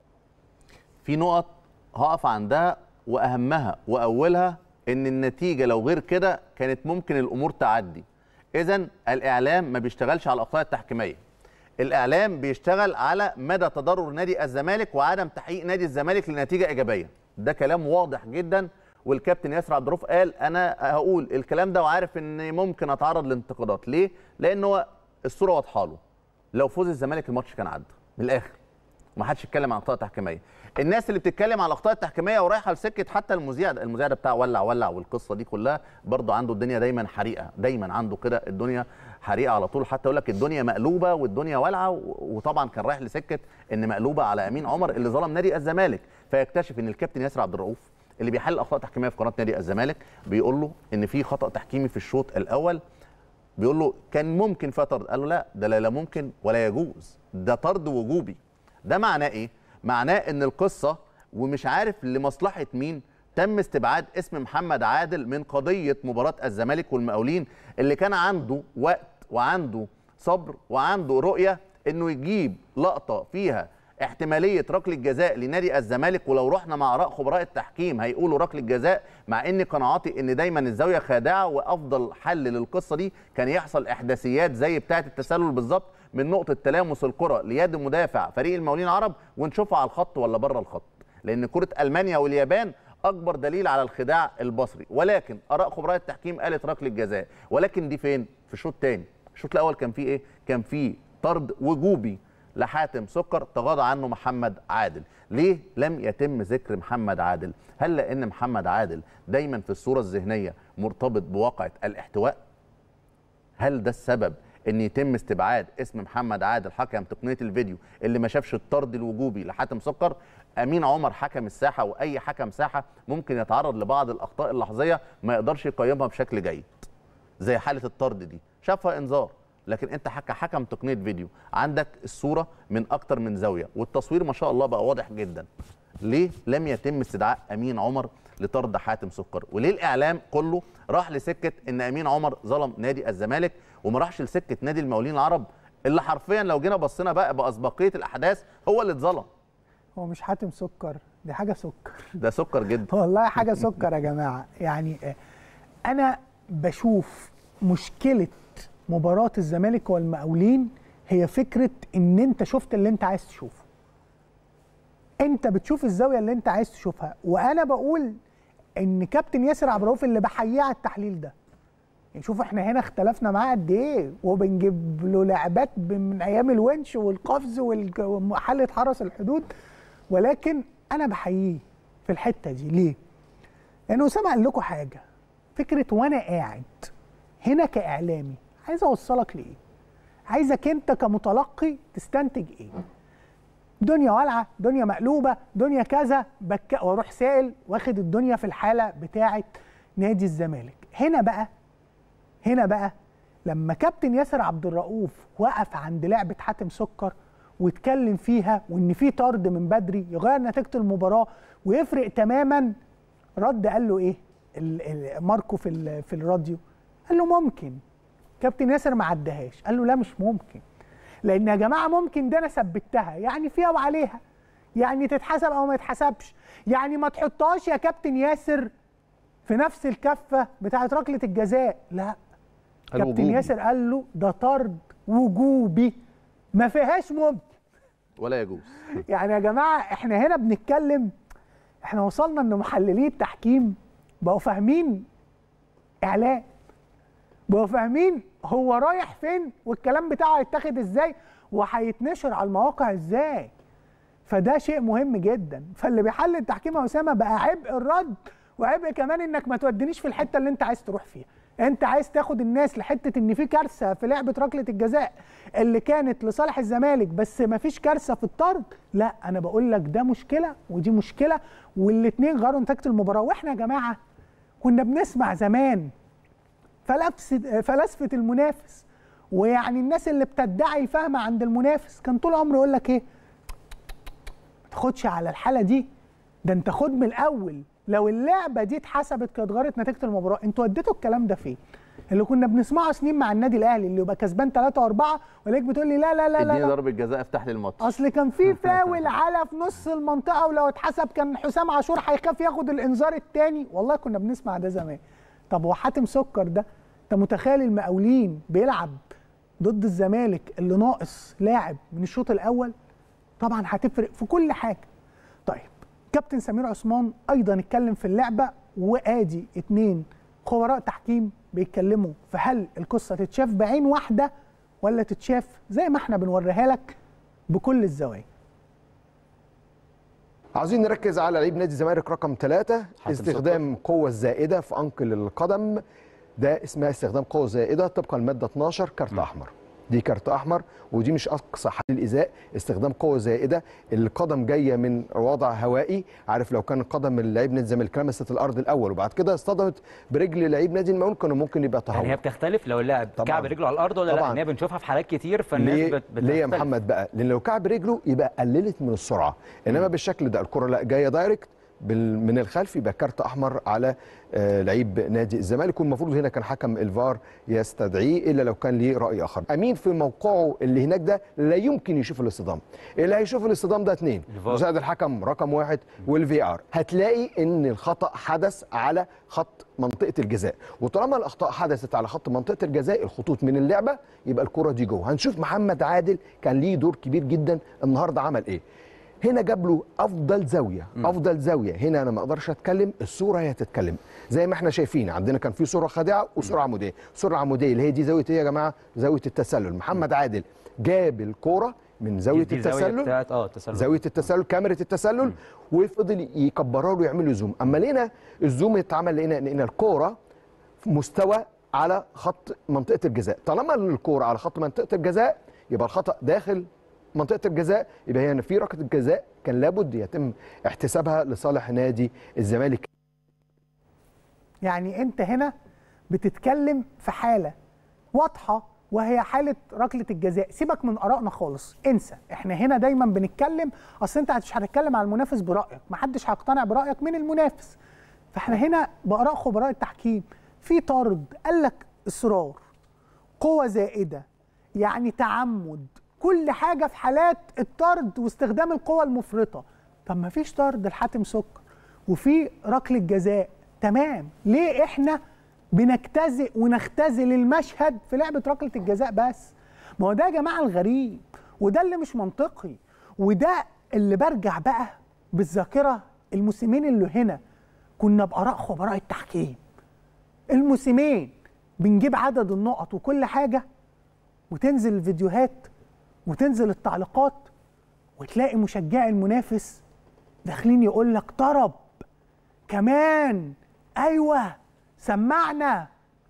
في نقط هقف عندها واهمها واولها ان النتيجه لو غير كده كانت ممكن الامور تعدي اذا الاعلام ما بيشتغلش على الاخطاء التحكيميه الاعلام بيشتغل على مدى تضرر نادي الزمالك وعدم تحقيق نادي الزمالك لنتيجه ايجابيه ده كلام واضح جدا والكابتن ياسر عبد الرؤوف قال انا هقول الكلام ده وعارف ان ممكن اتعرض لانتقادات ليه لان هو الصوره واضحه له لو فوز الزمالك الماتش كان عدى من الاخر وما حدش يتكلم عن اخطاء تحكيميه الناس اللي بتتكلم عن الاخطاء التحكيميه ورايحه لسكه حتى المذيع ده- المذيع ده بتاع ولع ولع والقصه دي كلها برضه عنده الدنيا دايما حريقه دايما عنده كده الدنيا حريقه على طول حتى يقول لك الدنيا مقلوبه والدنيا والعه و- وطبعا كان رايح لسكه ان مقلوبه على امين عمر اللي ظلم نادي الزمالك فيكتشف ان الكابتن ياسر عبد الرؤوف اللي بيحل اخطاء تحكيميه في قناه نادي الزمالك بيقول له ان في خطا تحكيمي في الشوط الاول بيقول له كان ممكن فيها طرد قال له لا ده لا لا ممكن ولا يجوز ده طرد وجوبي ده معناه ايه معناه ان القصه ومش عارف لمصلحه مين تم استبعاد اسم محمد عادل من قضيه مباراه الزمالك والمقاولين اللي كان عنده وقت وعنده صبر وعنده رؤيه انه يجيب لقطه فيها احتماليه ركله جزاء لنادي الزمالك ولو رحنا مع اراء خبراء التحكيم هيقولوا ركله جزاء مع ان قناعاتي ان دايما الزاويه خادعه وافضل حل للقصه دي كان يحصل احداثيات زي بتاعه التسلل بالظبط من نقطه تلامس الكره ليد مدافع فريق المقاولين العرب ونشوفها على الخط ولا بره الخط لان كره المانيا واليابان اكبر دليل على الخداع البصري ولكن اراء خبراء التحكيم قالت ركله جزاء ولكن دي فين في الشوط الثاني الشوط الاول كان فيه ايه كان فيه طرد وجوبي لحاتم سكر تغاضى عنه محمد عادل ليه لم يتم ذكر محمد عادل هل لان محمد عادل دايما في الصوره الذهنيه مرتبط بواقعه الاحتواء هل ده السبب ان يتم استبعاد اسم محمد عادل حكم تقنيه الفيديو اللي ما شافش الطرد الوجوبي لحاتم سكر امين عمر حكم الساحه واي حكم ساحه ممكن يتعرض لبعض الاخطاء اللحظيه ما يقدرش يقيمها بشكل جيد زي حاله الطرد دي شافها انذار لكن انت حكى حكم تقنيه فيديو عندك الصوره من اكتر من زاويه والتصوير ما شاء الله بقى واضح جدا ليه لم يتم استدعاء امين عمر لطرد حاتم سكر وليه الاعلام كله راح لسكه ان امين عمر ظلم نادي الزمالك وما راحش لسكه نادي المقاولين العرب اللي حرفيا لو جينا بصينا بقى باسبقيه الاحداث هو اللي اتظلم هو مش حاتم سكر دي حاجه سكر ده سكر جدا والله حاجه سكر يا جماعه يعني آه، انا بشوف مشكله مباراه الزمالك والمقاولين هي فكره ان انت شفت اللي انت عايز تشوفه انت بتشوف الزاويه اللي انت عايز تشوفها وانا بقول ان كابتن ياسر عبد الرؤوف اللي بحييه على التحليل ده يعني شوف احنا هنا اختلفنا معاه قد ايه وبنجيب له لعبات ب- من ايام الونش والقفز والج- وحاله حرس الحدود ولكن انا بحييه في الحته دي ليه؟ لان اسامه قال لكم حاجه فكره وانا قاعد هنا كاعلامي عايز اوصلك لايه؟ عايزك انت كمتلقي تستنتج ايه؟ دنيا والعه، دنيا مقلوبه، دنيا كذا بك واروح سائل واخد الدنيا في الحاله بتاعه نادي الزمالك. هنا بقى هنا بقى لما كابتن ياسر عبد الرؤوف وقف عند لعبه حاتم سكر واتكلم فيها وان في طرد من بدري يغير نتيجه المباراه ويفرق تماما رد قال له ايه ال- ال- ماركو في ال- في الراديو قال له ممكن كابتن ياسر ما عدهاش قال له لا مش ممكن لان يا جماعه ممكن ده انا ثبتها يعني فيها وعليها يعني تتحسب او ما يتحسبش يعني ما تحطهاش يا كابتن ياسر في نفس الكفه بتاعه ركله الجزاء لا كابتن الوجوبي. ياسر قال له ده طرد وجوبي ما فيهاش ممكن ولا يجوز يعني يا جماعه احنا هنا بنتكلم احنا وصلنا ان محللين التحكيم بقوا فاهمين اعلام بقوا فاهمين هو رايح فين والكلام بتاعه هيتاخد ازاي وهيتنشر على المواقع ازاي فده شيء مهم جدا فاللي بيحلل التحكيم يا اسامه بقى عبء الرد وعبء كمان انك ما تودينيش في الحته اللي انت عايز تروح فيها انت عايز تاخد الناس لحته ان في كارثه في لعبه ركله الجزاء اللي كانت لصالح الزمالك بس ما فيش كارثه في الطرد لا انا بقول لك ده مشكله ودي مشكله والاثنين غيروا نتيجه المباراه واحنا يا جماعه كنا بنسمع زمان فلسفه فلسفه المنافس ويعني الناس اللي بتدعي الفهم عند المنافس كان طول عمره يقول لك ايه ما تاخدش على الحاله دي ده انت خد من الاول لو اللعبه دي اتحسبت كانت غيرت نتيجه المباراه انتوا وديتوا الكلام ده فين اللي كنا بنسمعه سنين مع النادي الاهلي اللي يبقى كسبان ثلاثة وأربعة وليك بتقول لي لا لا لا لا, اديني لا. ضربه جزاء افتح لي الماتش اصل كان في فاول على في نص المنطقه ولو اتحسب كان حسام عاشور هيخاف ياخد الانذار الثاني والله كنا بنسمع ده زمان طب وحاتم سكر ده انت متخيل المقاولين بيلعب ضد الزمالك اللي ناقص لاعب من الشوط الاول طبعا هتفرق في كل حاجه طيب كابتن سمير عثمان ايضا اتكلم في اللعبه وادي اتنين خبراء تحكيم بيتكلموا في هل القصه تتشاف بعين واحده ولا تتشاف زي ما احنا بنوريها لك بكل الزوايا عاوزين نركز على لعيب نادي الزمالك رقم ثلاثة حاتم استخدام قوة الزائدة في أنقل القدم ده اسمها استخدام قوة زائدة طبقا المادة 12 كارت أحمر دي كارت أحمر ودي مش أقصى حد الإزاء استخدام قوة زائدة القدم جاية من وضع هوائي عارف لو كان قدم اللعيب نادي الزمالك لمست الأرض الأول وبعد كده اصطدمت برجل لعيب نادي المقاول كانوا ممكن يبقى تهور يعني هي بتختلف لو اللاعب طبعاً. كعب رجله على الارض ولا لا طبعاً. ان هي بنشوفها في حالات كتير فالناس ليه بت... ليه يا بتختلف. محمد بقى لان لو كعب رجله يبقى قللت من السرعه انما بالشكل ده الكره لا جايه دايركت بال- من الخلف يبقى كارت احمر على آه، لعيب نادي الزمالك والمفروض هنا كان حكم الفار يستدعيه الا لو كان ليه راي اخر امين في موقعه اللي هناك ده لا يمكن يشوف الاصطدام اللي هيشوف الاصطدام ده اثنين الفار. مساعد الحكم رقم واحد والفي ار هتلاقي ان الخطا حدث على خط منطقه الجزاء وطالما الاخطاء حدثت على خط منطقه الجزاء الخطوط من اللعبه يبقى الكره دي جوه هنشوف محمد عادل كان ليه دور كبير جدا النهارده عمل ايه هنا جاب له افضل زاويه م. افضل زاويه هنا انا ما اقدرش اتكلم الصوره هي تتكلم زي ما احنا شايفين عندنا كان في صوره خادعه وصوره عموديه الصوره العموديه اللي هي دي زاويه ايه يا جماعه زاويه التسلل محمد عادل جاب الكوره من زاويه دي الزاوية التسلل بتاعت اه التسلل زاويه التسلل كاميرا التسلل وفضل يكبرها له يعمل له زوم اما لقينا الزوم اتعمل لقينا لقينا الكوره في مستوى على خط منطقه الجزاء طالما الكوره على خط منطقه الجزاء يبقى الخطا داخل منطقه الجزاء يبقى هنا في ركله الجزاء كان لابد يتم احتسابها لصالح نادي الزمالك يعني انت هنا بتتكلم في حاله واضحه وهي حاله ركله الجزاء سيبك من ارائنا خالص انسى احنا هنا دايما بنتكلم اصل انت مش هتتكلم على المنافس برايك محدش هيقتنع برايك من المنافس فاحنا هنا باراء خبراء التحكيم في طرد قال لك اصرار قوه زائده يعني تعمد كل حاجه في حالات الطرد واستخدام القوه المفرطه طب ما فيش طرد لحاتم سكر وفي ركله جزاء تمام ليه احنا بنجتزئ ونختزل المشهد في لعبه ركله الجزاء بس ما هو ده يا جماعه الغريب وده اللي مش منطقي وده اللي برجع بقى بالذاكره الموسمين اللي هنا كنا باراء خبراء التحكيم الموسمين بنجيب عدد النقط وكل حاجه وتنزل الفيديوهات وتنزل التعليقات وتلاقي مشجعي المنافس داخلين يقول لك طرب كمان ايوه سمعنا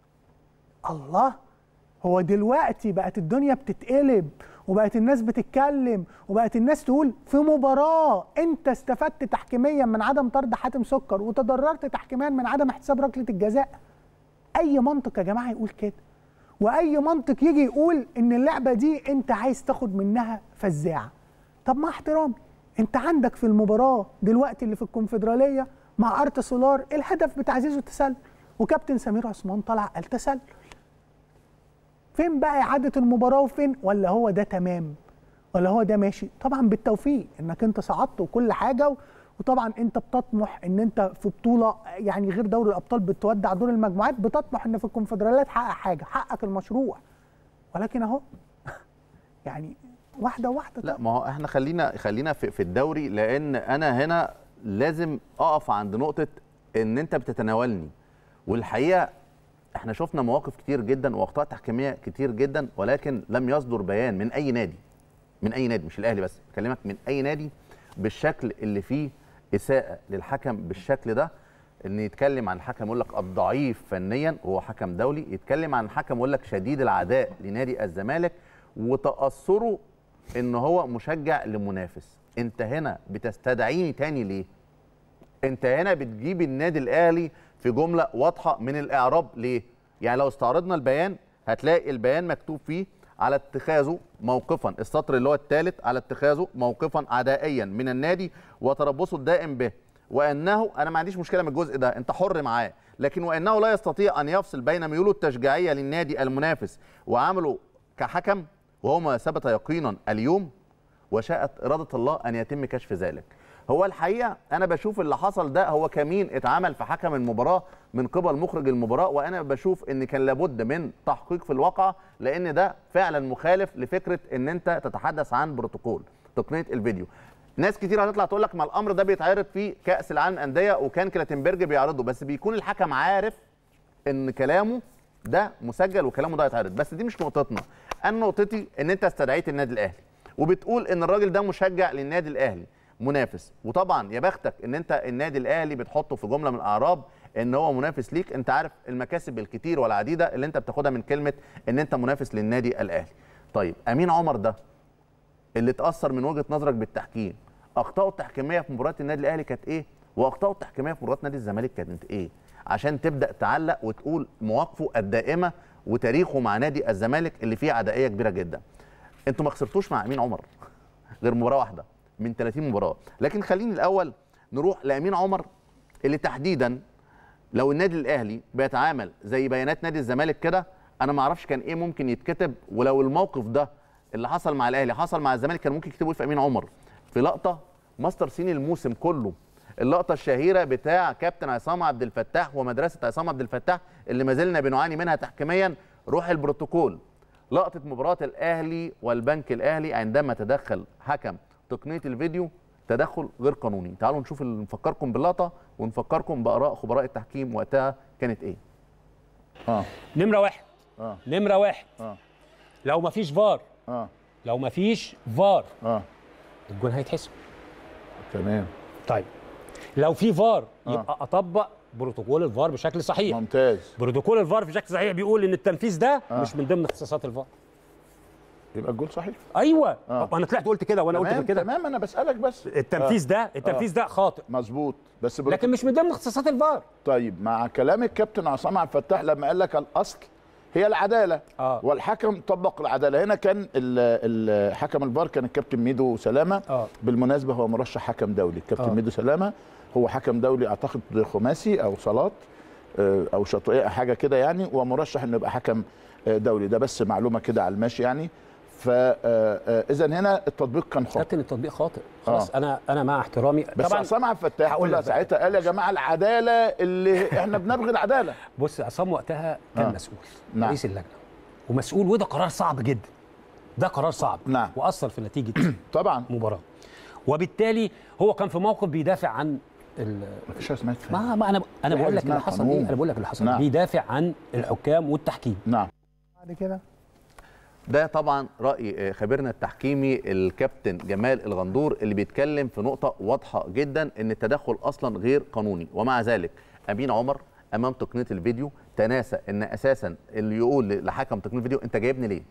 الله هو دلوقتي بقت الدنيا بتتقلب وبقت الناس بتتكلم وبقت الناس تقول في مباراة انت استفدت تحكيميا من عدم طرد حاتم سكر وتضررت تحكيميا من عدم احتساب ركلة الجزاء اي منطق يا جماعة يقول كده واي منطق يجي يقول ان اللعبة دي انت عايز تاخد منها فزاعة طب مع احترامي انت عندك في المباراة دلوقتي اللي في الكونفدرالية مع ارتا سولار الهدف بتاع زيزو التسلل وكابتن سمير عثمان طلع قال تسلل فين بقى اعاده المباراه وفين ولا هو ده تمام ولا هو ده ماشي طبعا بالتوفيق انك انت صعدت وكل حاجه و- وطبعا انت بتطمح ان انت في بطوله يعني غير دوري الابطال بتودع دور المجموعات بتطمح ان في الكونفدراليه تحقق حاجه حقق المشروع ولكن اهو يعني واحده واحده لا ما هو احنا خلينا خلينا في, في الدوري لان انا هنا لازم اقف عند نقطه ان انت بتتناولني والحقيقه احنا شفنا مواقف كتير جدا واخطاء تحكيميه كتير جدا ولكن لم يصدر بيان من اي نادي من اي نادي مش الاهلي بس بكلمك من اي نادي بالشكل اللي فيه اساءه للحكم بالشكل ده ان يتكلم عن الحكم يقول لك الضعيف فنيا وهو حكم دولي يتكلم عن الحكم يقول لك شديد العداء لنادي الزمالك وتاثره ان هو مشجع لمنافس انت هنا بتستدعيني تاني ليه انت هنا بتجيب النادي الاهلي في جمله واضحه من الاعراب ليه يعني لو استعرضنا البيان هتلاقي البيان مكتوب فيه على اتخاذه موقفا السطر اللي هو الثالث على اتخاذه موقفا عدائيا من النادي وتربصه الدائم به وانه انا ما عنديش مشكله من الجزء ده انت حر معاه لكن وانه لا يستطيع ان يفصل بين ميوله التشجيعيه للنادي المنافس وعمله كحكم وهو ما ثبت يقينا اليوم وشاءت إرادة الله أن يتم كشف ذلك هو الحقيقة أنا بشوف اللي حصل ده هو كمين اتعمل في حكم المباراة من قبل مخرج المباراة وأنا بشوف إن كان لابد من تحقيق في الواقع لأن ده فعلا مخالف لفكرة إن أنت تتحدث عن بروتوكول تقنية الفيديو ناس كتير هتطلع تقول لك ما الامر ده بيتعرض في كاس العالم للانديه وكان كلاتنبرج بيعرضه بس بيكون الحكم عارف ان كلامه ده مسجل وكلامه ده هيتعرض بس دي مش نقطتنا انا نقطتي ان انت استدعيت النادي الاهلي وبتقول ان الراجل ده مشجع للنادي الاهلي منافس وطبعا يا بختك ان انت النادي الاهلي بتحطه في جمله من الاعراب ان هو منافس ليك انت عارف المكاسب الكتير والعديده اللي انت بتاخدها من كلمه ان انت منافس للنادي الاهلي طيب امين عمر ده اللي اتاثر من وجهه نظرك بالتحكيم اخطائه التحكيميه في مباراه النادي الاهلي كانت ايه واخطائه التحكيميه في مباراه نادي الزمالك كانت ايه عشان تبدا تعلق وتقول مواقفه الدائمه وتاريخه مع نادي الزمالك اللي فيه عدائيه كبيره جدا انتوا ما خسرتوش مع امين عمر غير مباراه واحده من 30 مباراه لكن خليني الاول نروح لامين عمر اللي تحديدا لو النادي الاهلي بيتعامل زي بيانات نادي الزمالك كده انا ما اعرفش كان ايه ممكن يتكتب ولو الموقف ده اللي حصل مع الاهلي حصل مع الزمالك كان ممكن يكتبوا إيه في امين عمر في لقطه ماستر سين الموسم كله اللقطه الشهيره بتاع كابتن عصام عبد الفتاح ومدرسه عصام عبد الفتاح اللي ما زلنا بنعاني منها تحكيميا روح البروتوكول لقطه مباراه الاهلي والبنك الاهلي عندما تدخل حكم تقنيه الفيديو تدخل غير قانوني تعالوا نشوف ال- نفكركم باللقطه ونفكركم باراء خبراء التحكيم وقتها كانت ايه اه نمره واحد اه نمره واحد اه لو مفيش فار اه لو مفيش فار اه الجون هيتحسب تمام طيب لو في فار آه. يبقى اطبق بروتوكول الفار بشكل صحيح ممتاز بروتوكول الفار بشكل صحيح بيقول ان التنفيذ ده آه. مش من ضمن اختصاصات الفار يبقى الجول صحيح ايوه آه. طب انا طلعت قلت كده وانا قلت تمام غير كده تمام انا بسالك بس التنفيذ ده التنفيذ ده خاطئ مظبوط بس بروتو- لكن مش من ضمن اختصاصات الفار طيب مع كلام الكابتن عصام عبد الفتاح لما قال لك الاصل هي العداله آه. والحكم طبق العداله هنا كان ال- ال- حكم الفار كان الكابتن ميدو سلامه آه. بالمناسبه هو مرشح حكم دولي الكابتن آه. ميدو سلامه هو حكم دولي اعتقد خماسي او صالات آه، او شاطئيه حاجه كده يعني ومرشح انه يبقى حكم آه، دولي ده بس معلومه كده على الماشي يعني فاذا هنا التطبيق كان خاطئ كابتن التطبيق خاطئ خلاص آه. انا انا مع احترامي بس طبعا عصام عبد الفتاح هقول طلع لك بقى. ساعتها قال يا جماعه العداله اللي احنا بنبغي العداله بص عصام وقتها كان آه. مسؤول نعم. رئيس اللجنه ومسؤول وده قرار صعب جدا ده قرار صعب نعم. واثر في نتيجه طبعا المباراه وبالتالي هو كان في موقف بيدافع عن ال... مفيش حاجه اسمها اتفاق. ما, ما انا انا في بقول حاجة لك اللي اسمها حصل قانون. ايه انا بقول لك اللي حصل نعم. بيدافع عن الحكام والتحكيم نعم بعد كده ده طبعا راي آه، خبيرنا التحكيمي الكابتن جمال الغندور اللي بيتكلم في نقطه واضحه جدا ان التدخل اصلا غير قانوني ومع ذلك امين عمر امام تقنيه الفيديو تناسى ان اساسا اللي يقول لحكم تقنيه الفيديو انت جايبني ليه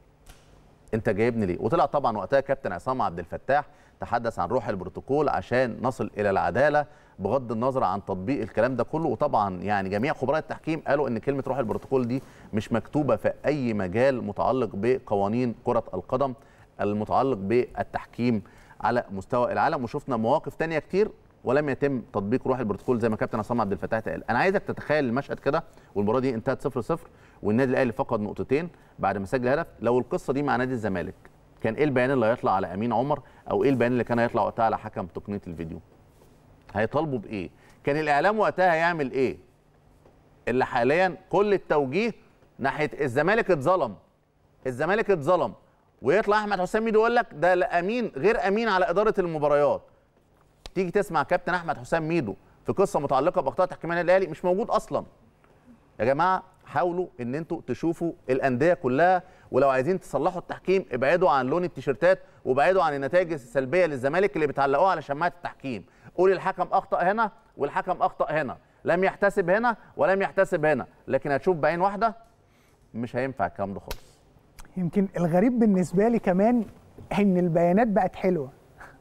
انت جايبني ليه وطلع طبعا وقتها كابتن عصام عبد الفتاح تحدث عن روح البروتوكول عشان نصل الى العداله بغض النظر عن تطبيق الكلام ده كله وطبعا يعني جميع خبراء التحكيم قالوا ان كلمه روح البروتوكول دي مش مكتوبه في اي مجال متعلق بقوانين كره القدم المتعلق بالتحكيم على مستوى العالم وشفنا مواقف تانية كتير ولم يتم تطبيق روح البروتوكول زي ما كابتن عصام عبد الفتاح قال انا عايزك تتخيل المشهد كده والمباراه دي انتهت 0 0 والنادي الاهلي فقد نقطتين بعد ما سجل هدف لو القصه دي مع نادي الزمالك كان ايه البيان اللي هيطلع على امين عمر او ايه البيان اللي كان هيطلع وقتها على حكم تقنيه الفيديو هيطالبوا بايه كان الاعلام وقتها هيعمل ايه اللي حاليا كل التوجيه ناحيه الزمالك اتظلم الزمالك اتظلم ويطلع احمد حسام ميدو يقول لك ده لا امين غير امين على اداره المباريات تيجي تسمع كابتن احمد حسام ميدو في قصه متعلقه باخطاء تحكيميه النادي الاهلي مش موجود اصلا يا جماعه حاولوا ان انتوا تشوفوا الانديه كلها ولو عايزين تصلحوا التحكيم ابعدوا عن لون التيشيرتات وابعدوا عن النتائج السلبيه للزمالك اللي بتعلقوها على شماعه التحكيم قول الحكم اخطا هنا والحكم اخطا هنا لم يحتسب هنا ولم يحتسب هنا لكن هتشوف بعين واحده مش هينفع الكلام ده خالص يمكن الغريب بالنسبه لي كمان ان البيانات بقت حلوه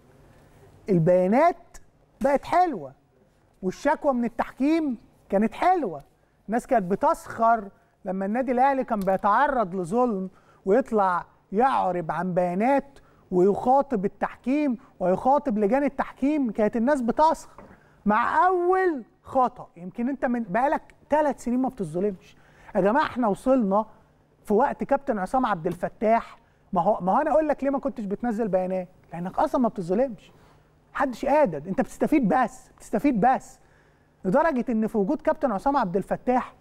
البيانات بقت حلوه والشكوى من التحكيم كانت حلوه الناس كانت بتسخر لما النادي الاهلي كان بيتعرض لظلم ويطلع يعرب عن بيانات ويخاطب التحكيم ويخاطب لجان التحكيم كانت الناس بتسخر مع اول خطا يمكن انت من بقالك ثلاث سنين ما بتظلمش يا جماعه احنا وصلنا في وقت كابتن عصام عبد الفتاح ما هو ما هو انا اقول لك ليه ما كنتش بتنزل بيانات لانك اصلا ما بتظلمش محدش قادر انت بتستفيد بس بتستفيد بس لدرجه ان في وجود كابتن عصام عبد الفتاح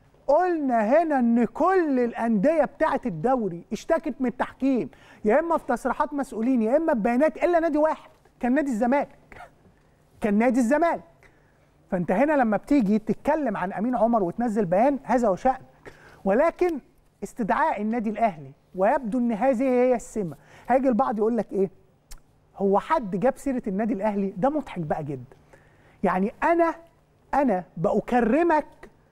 قلنا هنا ان كل الانديه بتاعه الدوري اشتكت من التحكيم يا اما في تصريحات مسؤولين يا اما ببيانات الا نادي واحد كان نادي الزمالك كان نادي الزمالك فانت هنا لما بتيجي تتكلم عن امين عمر وتنزل بيان هذا وشأنك ولكن استدعاء النادي الاهلي ويبدو ان هذه هي السمه هيجي البعض يقول لك ايه هو حد جاب سيره النادي الاهلي ده مضحك بقى جدا يعني انا انا بأكرمك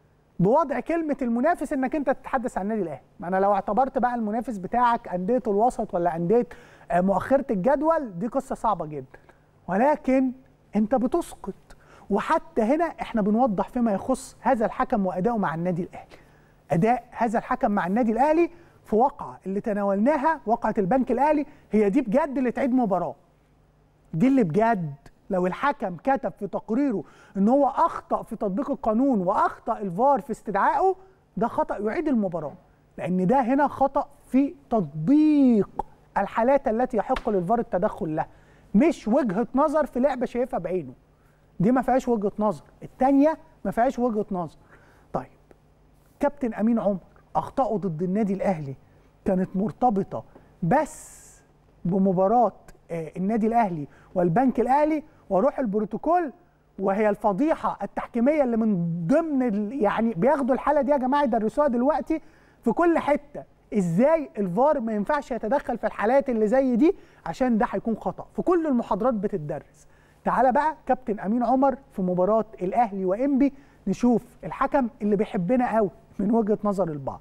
بوضع كلمة المنافس انك انت تتحدث عن النادي الاهلي، ما انا لو اعتبرت بقى المنافس بتاعك اندية الوسط ولا اندية آه، مؤخرة الجدول دي قصة صعبة جدا. ولكن انت بتسقط وحتى هنا احنا بنوضح فيما يخص هذا الحكم وادائه مع النادي الاهلي. اداء هذا الحكم مع النادي الاهلي في واقعة اللي تناولناها واقعة البنك الاهلي هي دي بجد اللي تعيد مباراة. دي اللي بجد لو الحكم كتب في تقريره ان هو اخطا في تطبيق القانون واخطا الفار في استدعائه ده خطا يعيد المباراه لان ده هنا خطا في تطبيق الحالات التي يحق للفار التدخل لها مش وجهه نظر في لعبه شايفها بعينه دي ما فيهاش وجهه نظر الثانيه ما فيهاش وجهه نظر طيب كابتن امين عمر اخطائه ضد النادي الاهلي كانت مرتبطه بس بمباراه آه، النادي الاهلي والبنك الاهلي وروح البروتوكول وهي الفضيحه التحكيميه اللي من ضمن ال- يعني بياخدوا الحاله دي يا جماعه يدرسوها دلوقتي في كل حته ازاي الفار ما ينفعش يتدخل في الحالات اللي زي دي عشان ده هيكون خطا في كل المحاضرات بتدرس تعالى بقى كابتن امين عمر في مباراه الاهلي وانبي نشوف الحكم اللي بيحبنا قوي من وجهه نظر البعض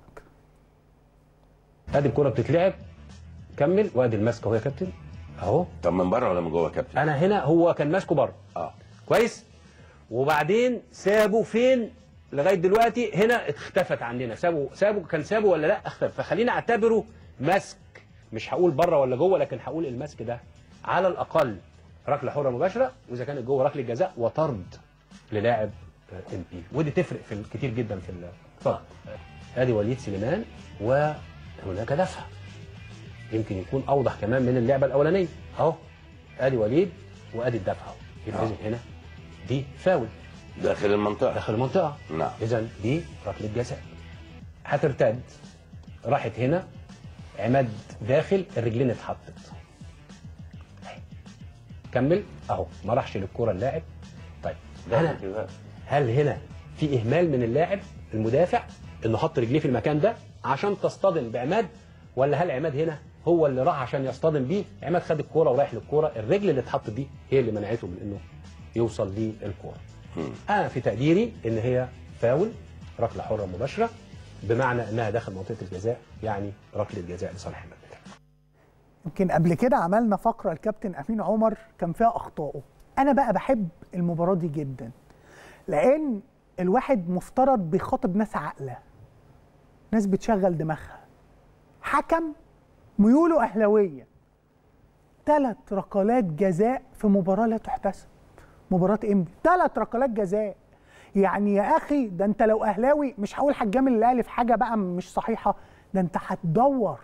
ادي الكرة بتتلعب كمل وادي الماسك اهو يا كابتن اهو طب من بره ولا من جوه يا كابتن؟ انا هنا هو كان ماسكه بره اه كويس وبعدين سابه فين لغايه دلوقتي هنا اختفت عننا سابه سابه كان سابه ولا لا اختفى فخلينا اعتبره مسك مش هقول بره ولا جوه لكن هقول المسك ده على الاقل ركله حره مباشره واذا كانت جوه ركله جزاء وطرد للاعب ام بي ودي تفرق في ال- كتير جدا في ال- اتفضل ادي وليد سليمان وهناك دفع يمكن يكون اوضح كمان من اللعبه الاولانيه اهو ادي وليد وادي الدفع اهو يبقى آه. اذا هنا دي فاول داخل المنطقه داخل المنطقه نعم اذا دي ركله جزاء هترتد راحت هنا عماد داخل الرجلين اتحطت أهي. كمل اهو ما راحش للكوره اللاعب طيب هنا هل هنا في اهمال من اللاعب المدافع انه حط رجليه في المكان ده عشان تصطدم بعماد ولا هل عماد هنا هو اللي راح عشان يصطدم بيه عماد خد الكوره ورايح للكوره الرجل اللي اتحطت دي هي اللي منعته من انه يوصل للكوره انا في تقديري ان هي فاول ركله حره مباشره بمعنى انها داخل منطقه الجزاء يعني ركله جزاء لصالح عماد يمكن قبل كده عملنا فقره الكابتن امين عمر كان فيها اخطائه انا بقى بحب المباراه دي جدا لان الواحد مفترض بيخاطب ناس عاقله ناس بتشغل دماغها حكم ميوله اهلاويه ثلاث ركلات جزاء في مباراه لا تحتسب مباراه انبي ثلاث ركلات جزاء يعني يا اخي ده انت لو اهلاوي مش هقول هتجامل الاهلي في حاجه بقى مش صحيحه ده انت هتدور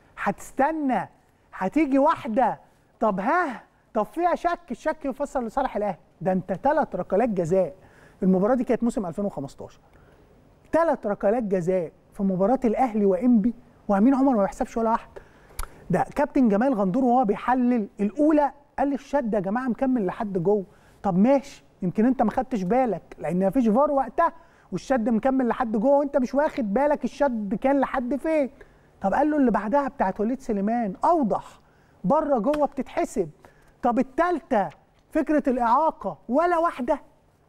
هتستنى هتيجي واحده طب ها طب فيها شك الشك يفسر لصالح الاهلي ده انت ثلاث ركلات جزاء المباراه دي كانت موسم 2015 ثلاث ركلات جزاء في مباراه الاهلي وانبي وامين عمر ما بيحسبش ولا واحد ده كابتن جمال غندور وهو بيحلل الاولى قال لي الشد يا جماعه مكمل لحد جوه طب ماشي يمكن انت ما خدتش بالك لان مفيش فار وقتها والشد مكمل لحد جوه وانت مش واخد بالك الشد كان لحد فين طب قال له اللي بعدها بتاعت وليد سليمان اوضح بره جوه بتتحسب طب التالتة فكره الاعاقه ولا واحده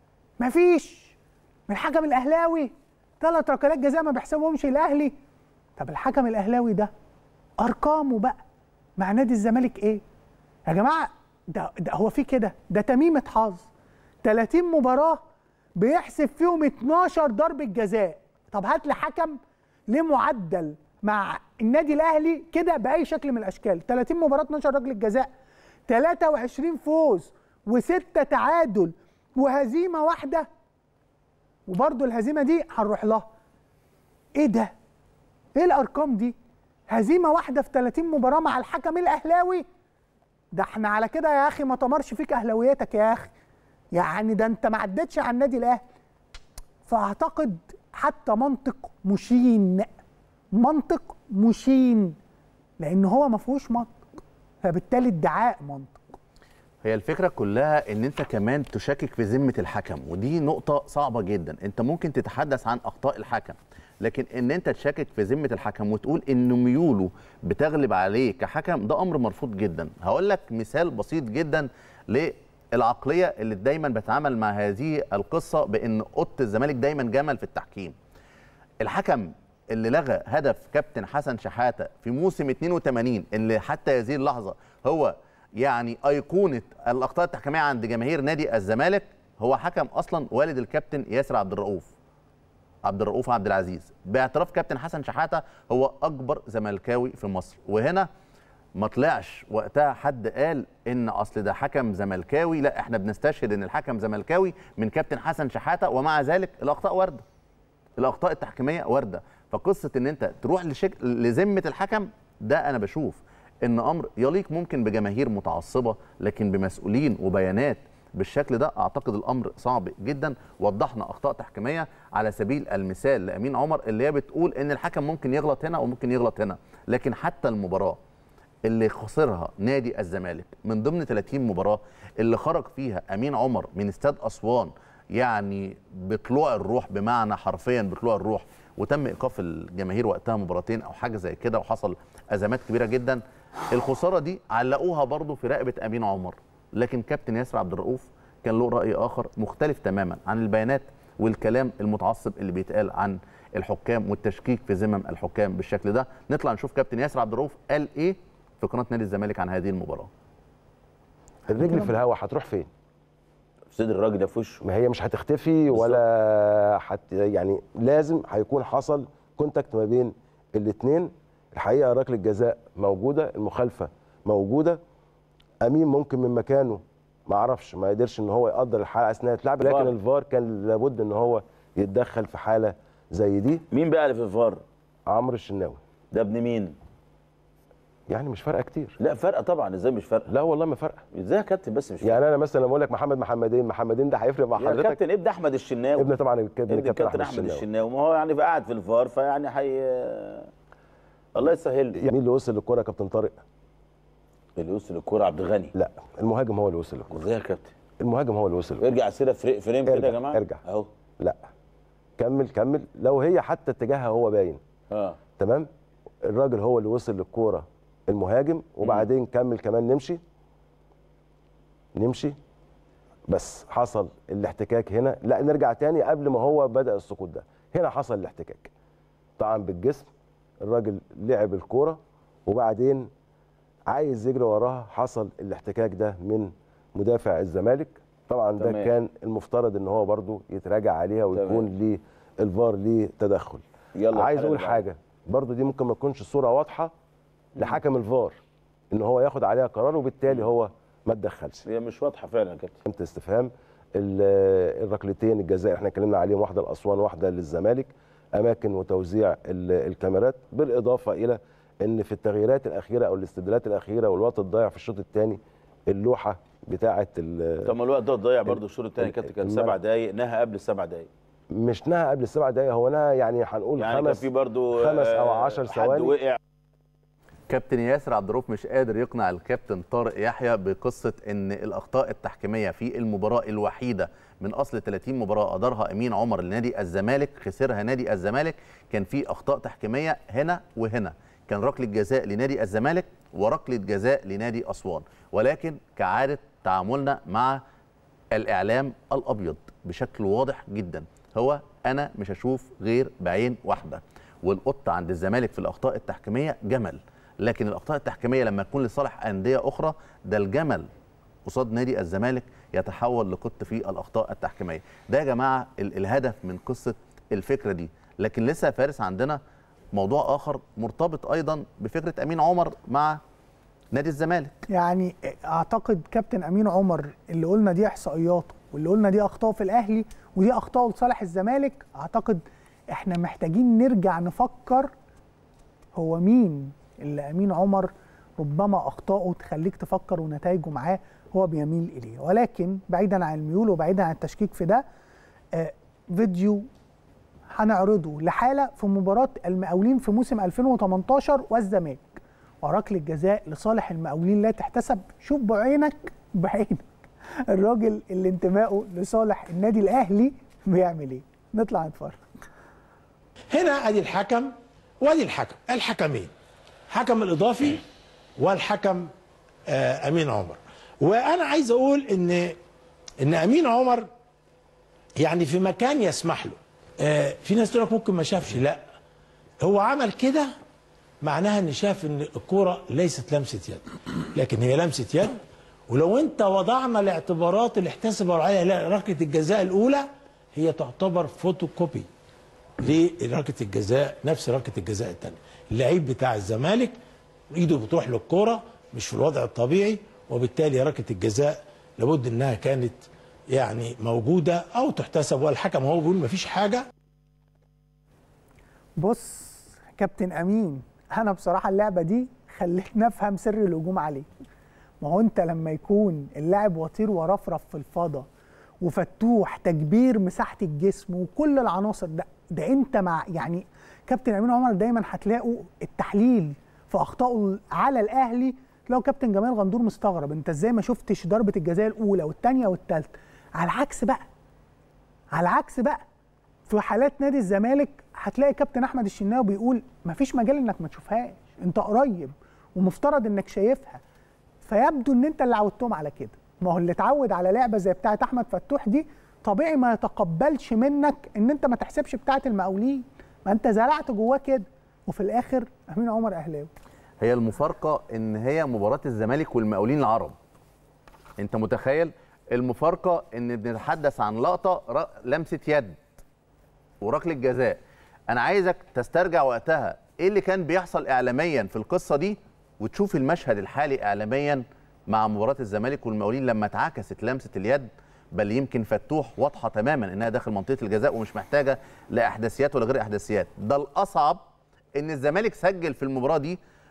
مفيش من الحكم الاهلاوي ثلاث ركلات جزاء ما بيحسبهمش الاهلي طب الحكم الاهلاوي ده ارقامه بقى مع نادي الزمالك ايه يا جماعه ده, ده هو في كده ده تميمه حظ 30 مباراه بيحسب فيهم 12 ضربه جزاء طب هات لي حكم ليه معدل مع النادي الاهلي كده باي شكل من الاشكال 30 مباراه 12 ركله جزاء 23 فوز وستة تعادل وهزيمه واحده وبرضه الهزيمه دي هنروح لها ايه ده ايه الارقام دي هزيمه واحده في 30 مباراه مع الحكم الاهلاوي ده احنا على كده يا اخي ما تمرش فيك اهلاويتك يا اخي يعني ده انت ما عدتش على النادي الاهلي فاعتقد حتى منطق مشين منطق مشين لان هو ما فيهوش منطق فبالتالي ادعاء منطق هي الفكرة كلها ان انت كمان تشكك في ذمة الحكم ودي نقطة صعبة جدا انت ممكن تتحدث عن اخطاء الحكم لكن ان انت تشكك في ذمة الحكم وتقول ان ميوله بتغلب عليه كحكم ده امر مرفوض جدا هقول لك مثال بسيط جدا للعقلية اللي دايما بتعامل مع هذه القصة بان اوضه الزمالك دايما جمل في التحكيم الحكم اللي لغى هدف كابتن حسن شحاته في موسم 82 اللي حتى هذه اللحظه هو يعني ايقونه الاخطاء التحكيميه عند جماهير نادي الزمالك هو حكم اصلا والد الكابتن ياسر عبد الرؤوف عبد الرؤوف عبد العزيز باعتراف كابتن حسن شحاته هو اكبر زملكاوي في مصر وهنا ما طلعش وقتها حد قال ان اصل ده حكم زملكاوي لا احنا بنستشهد ان الحكم زملكاوي من كابتن حسن شحاته ومع ذلك الاخطاء وارده الاخطاء التحكيميه وارده فقصه ان انت تروح لشك... لذمه الحكم ده انا بشوف ان امر يليق ممكن بجماهير متعصبه لكن بمسؤولين وبيانات بالشكل ده اعتقد الامر صعب جدا وضحنا اخطاء تحكيميه على سبيل المثال لامين عمر اللي هي بتقول ان الحكم ممكن يغلط هنا وممكن يغلط هنا لكن حتى المباراه اللي خسرها نادي الزمالك من ضمن 30 مباراه اللي خرج فيها امين عمر من استاد اسوان يعني بطلوع الروح بمعنى حرفيا بطلوع الروح وتم ايقاف الجماهير وقتها مباراتين او حاجه زي كده وحصل ازمات كبيره جدا الخساره دي علقوها برضو في رقبه امين عمر لكن كابتن ياسر عبد الرؤوف كان له راي اخر مختلف تماما عن البيانات والكلام المتعصب اللي بيتقال عن الحكام والتشكيك في ذمم الحكام بالشكل ده نطلع نشوف كابتن ياسر عبد الرؤوف قال ايه في قناه نادي الزمالك عن هذه المباراه الرجل في الهواء هتروح فين صدر الراجل ده في وشه ما هي مش هتختفي ولا حت يعني لازم هيكون حصل كونتاكت ما بين الاثنين الحقيقه ركله الجزاء موجوده المخالفه موجوده امين ممكن من مكانه ما اعرفش ما قدرش ان هو يقدر الحلقه اثناء اللعب لكن فار. الفار كان لابد ان هو يتدخل في حاله زي دي مين بقى اللي في الفار عمرو الشناوي ده ابن مين يعني مش فارقه كتير لا فارقه طبعا ازاي مش فارقه لا والله ما فارقه ازاي يا كابتن بس مش يعني انا مثلا بقول لك محمد محمدين محمدين ده هيفرق مع يا حضرتك كابتن ابن احمد الشناوي ابن طبعا ابن ابن الكابتن احمد الشناوي ما هو يعني قاعد في الفار فيعني حي الله يسهل يعني مين اللي وصل للكوره يا كابتن طارق اللي وصل للكوره عبد الغني لا المهاجم هو اللي وصل للكوره ازاي يا كابتن المهاجم هو اللي وصل للكورة. ارجع سيره فري- فريم كده يا جماعه ارجع اهو لا كمل كمل لو هي حتى اتجاهها هو باين اه تمام الراجل هو اللي وصل للكوره المهاجم وبعدين كمل كمان نمشي نمشي بس حصل الاحتكاك هنا لا نرجع تاني قبل ما هو بدأ السقوط ده هنا حصل الاحتكاك طبعا بالجسم الراجل لعب الكوره وبعدين عايز يجري وراها حصل الاحتكاك ده من مدافع الزمالك طبعا ده تمام. كان المفترض ان هو برضو يتراجع عليها ويكون ليه الفار ليه تدخل يلا عايز الحالة اقول اللي حاجه برضو دي ممكن ما تكونش الصوره واضحه لحكم الفار ان هو ياخد عليها قرار وبالتالي هو ما اتدخلش هي مش واضحه فعلا يا كابتن علامه استفهام ال- الركلتين الجزاء احنا اتكلمنا عليهم واحده لاسوان واحده للزمالك اماكن وتوزيع ال- الكاميرات بالاضافه الى ان في التغييرات الاخيره او الاستبدالات الاخيره والوقت الضايع في الشوط الثاني اللوحه بتاعه ال- طب ما الوقت ده ضيع برضه الشوط الثاني يا كابتن كان الملعب. سبع دقايق نهى قبل السبع دقايق مش نهى قبل السبع دقايق هو نهى يعني هنقول يعني كان خمس في برضه خمس او آه، 10 حد ثواني وقع كابتن ياسر عبد الرؤوف مش قادر يقنع الكابتن طارق يحيى بقصه ان الاخطاء التحكيميه في المباراه الوحيده من اصل 30 مباراه ادارها امين عمر لنادي الزمالك خسرها نادي الزمالك كان في اخطاء تحكيميه هنا وهنا كان ركله جزاء لنادي الزمالك وركله جزاء لنادي اسوان ولكن كعاده تعاملنا مع الاعلام الابيض بشكل واضح جدا هو انا مش هشوف غير بعين واحده والقط عند الزمالك في الاخطاء التحكيميه جمل لكن الاخطاء التحكيميه لما تكون لصالح انديه اخرى ده الجمل قصاد نادي الزمالك يتحول لقط في الاخطاء التحكيميه ده يا جماعه ال- الهدف من قصه الفكره دي لكن لسه يا فارس عندنا موضوع اخر مرتبط ايضا بفكره امين عمر مع نادي الزمالك يعني اعتقد كابتن امين عمر اللي قلنا دي احصائياته واللي قلنا دي اخطاء في الاهلي ودي اخطاء لصالح الزمالك اعتقد احنا محتاجين نرجع نفكر هو مين اللي امين عمر ربما اخطائه تخليك تفكر ونتائجه معاه هو بيميل اليه ولكن بعيدا عن الميول وبعيدا عن التشكيك في ده آه فيديو هنعرضه لحاله في مباراه المقاولين في موسم 2018 والزمالك وركله جزاء لصالح المقاولين لا تحتسب شوف بعينك بعينك الراجل اللي انتمائه لصالح النادي الاهلي بيعمل ايه نطلع نتفرج هنا ادي الحكم وادي الحكم الحكمين حكم الاضافي والحكم آه امين عمر وانا عايز اقول ان ان امين عمر يعني في مكان يسمح له آه في ناس تقول لك ممكن ما شافش لا هو عمل كده معناها ان شاف ان الكوره ليست لمسه يد لكن هي لمسه يد ولو انت وضعنا الاعتبارات اللي احتسب عليها ركله الجزاء الاولى هي تعتبر فوتوكوبي لركله الجزاء نفس ركله الجزاء الثانيه اللعيب بتاع الزمالك ايده بتروح للكوره مش في الوضع الطبيعي وبالتالي ركله الجزاء لابد انها كانت يعني موجوده او تحتسب والحكم هو بيقول مفيش حاجه بص كابتن امين انا بصراحه اللعبه دي خلتني افهم سر الهجوم عليه ما هو انت لما يكون اللاعب وطير ورفرف في الفضاء وفتوح تكبير مساحه الجسم وكل العناصر ده ده انت مع يعني كابتن امين عمر دايما هتلاقوا التحليل في اخطائه على الاهلي تلاقوا كابتن جمال غندور مستغرب انت ازاي ما شفتش ضربه الجزاء الاولى والثانيه والثالثه على العكس بقى على العكس بقى في حالات نادي الزمالك هتلاقي كابتن احمد الشناوي بيقول مفيش مجال انك ما تشوفهاش انت قريب ومفترض انك شايفها فيبدو ان انت اللي عودتهم على كده ما هو اللي اتعود على لعبه زي بتاعه احمد فتوح دي طبيعي ما يتقبلش منك ان انت ما تحسبش بتاعه المقاولين ما انت زرعت جواه كده وفي الاخر امين عمر اهلاوي هي المفارقه ان هي مباراه الزمالك والمقاولين العرب انت متخيل المفارقه ان بنتحدث عن لقطه ر- لمسه يد وركله جزاء انا عايزك تسترجع وقتها ايه اللي كان بيحصل اعلاميا في القصه دي وتشوف المشهد الحالي اعلاميا مع مباراه الزمالك والمقاولين لما اتعكست لمسه اليد بل يمكن فتوح واضحه تماما انها داخل منطقه الجزاء ومش محتاجه لا احداثيات ولا غير احداثيات ده الاصعب ان الزمالك سجل في المباراه دي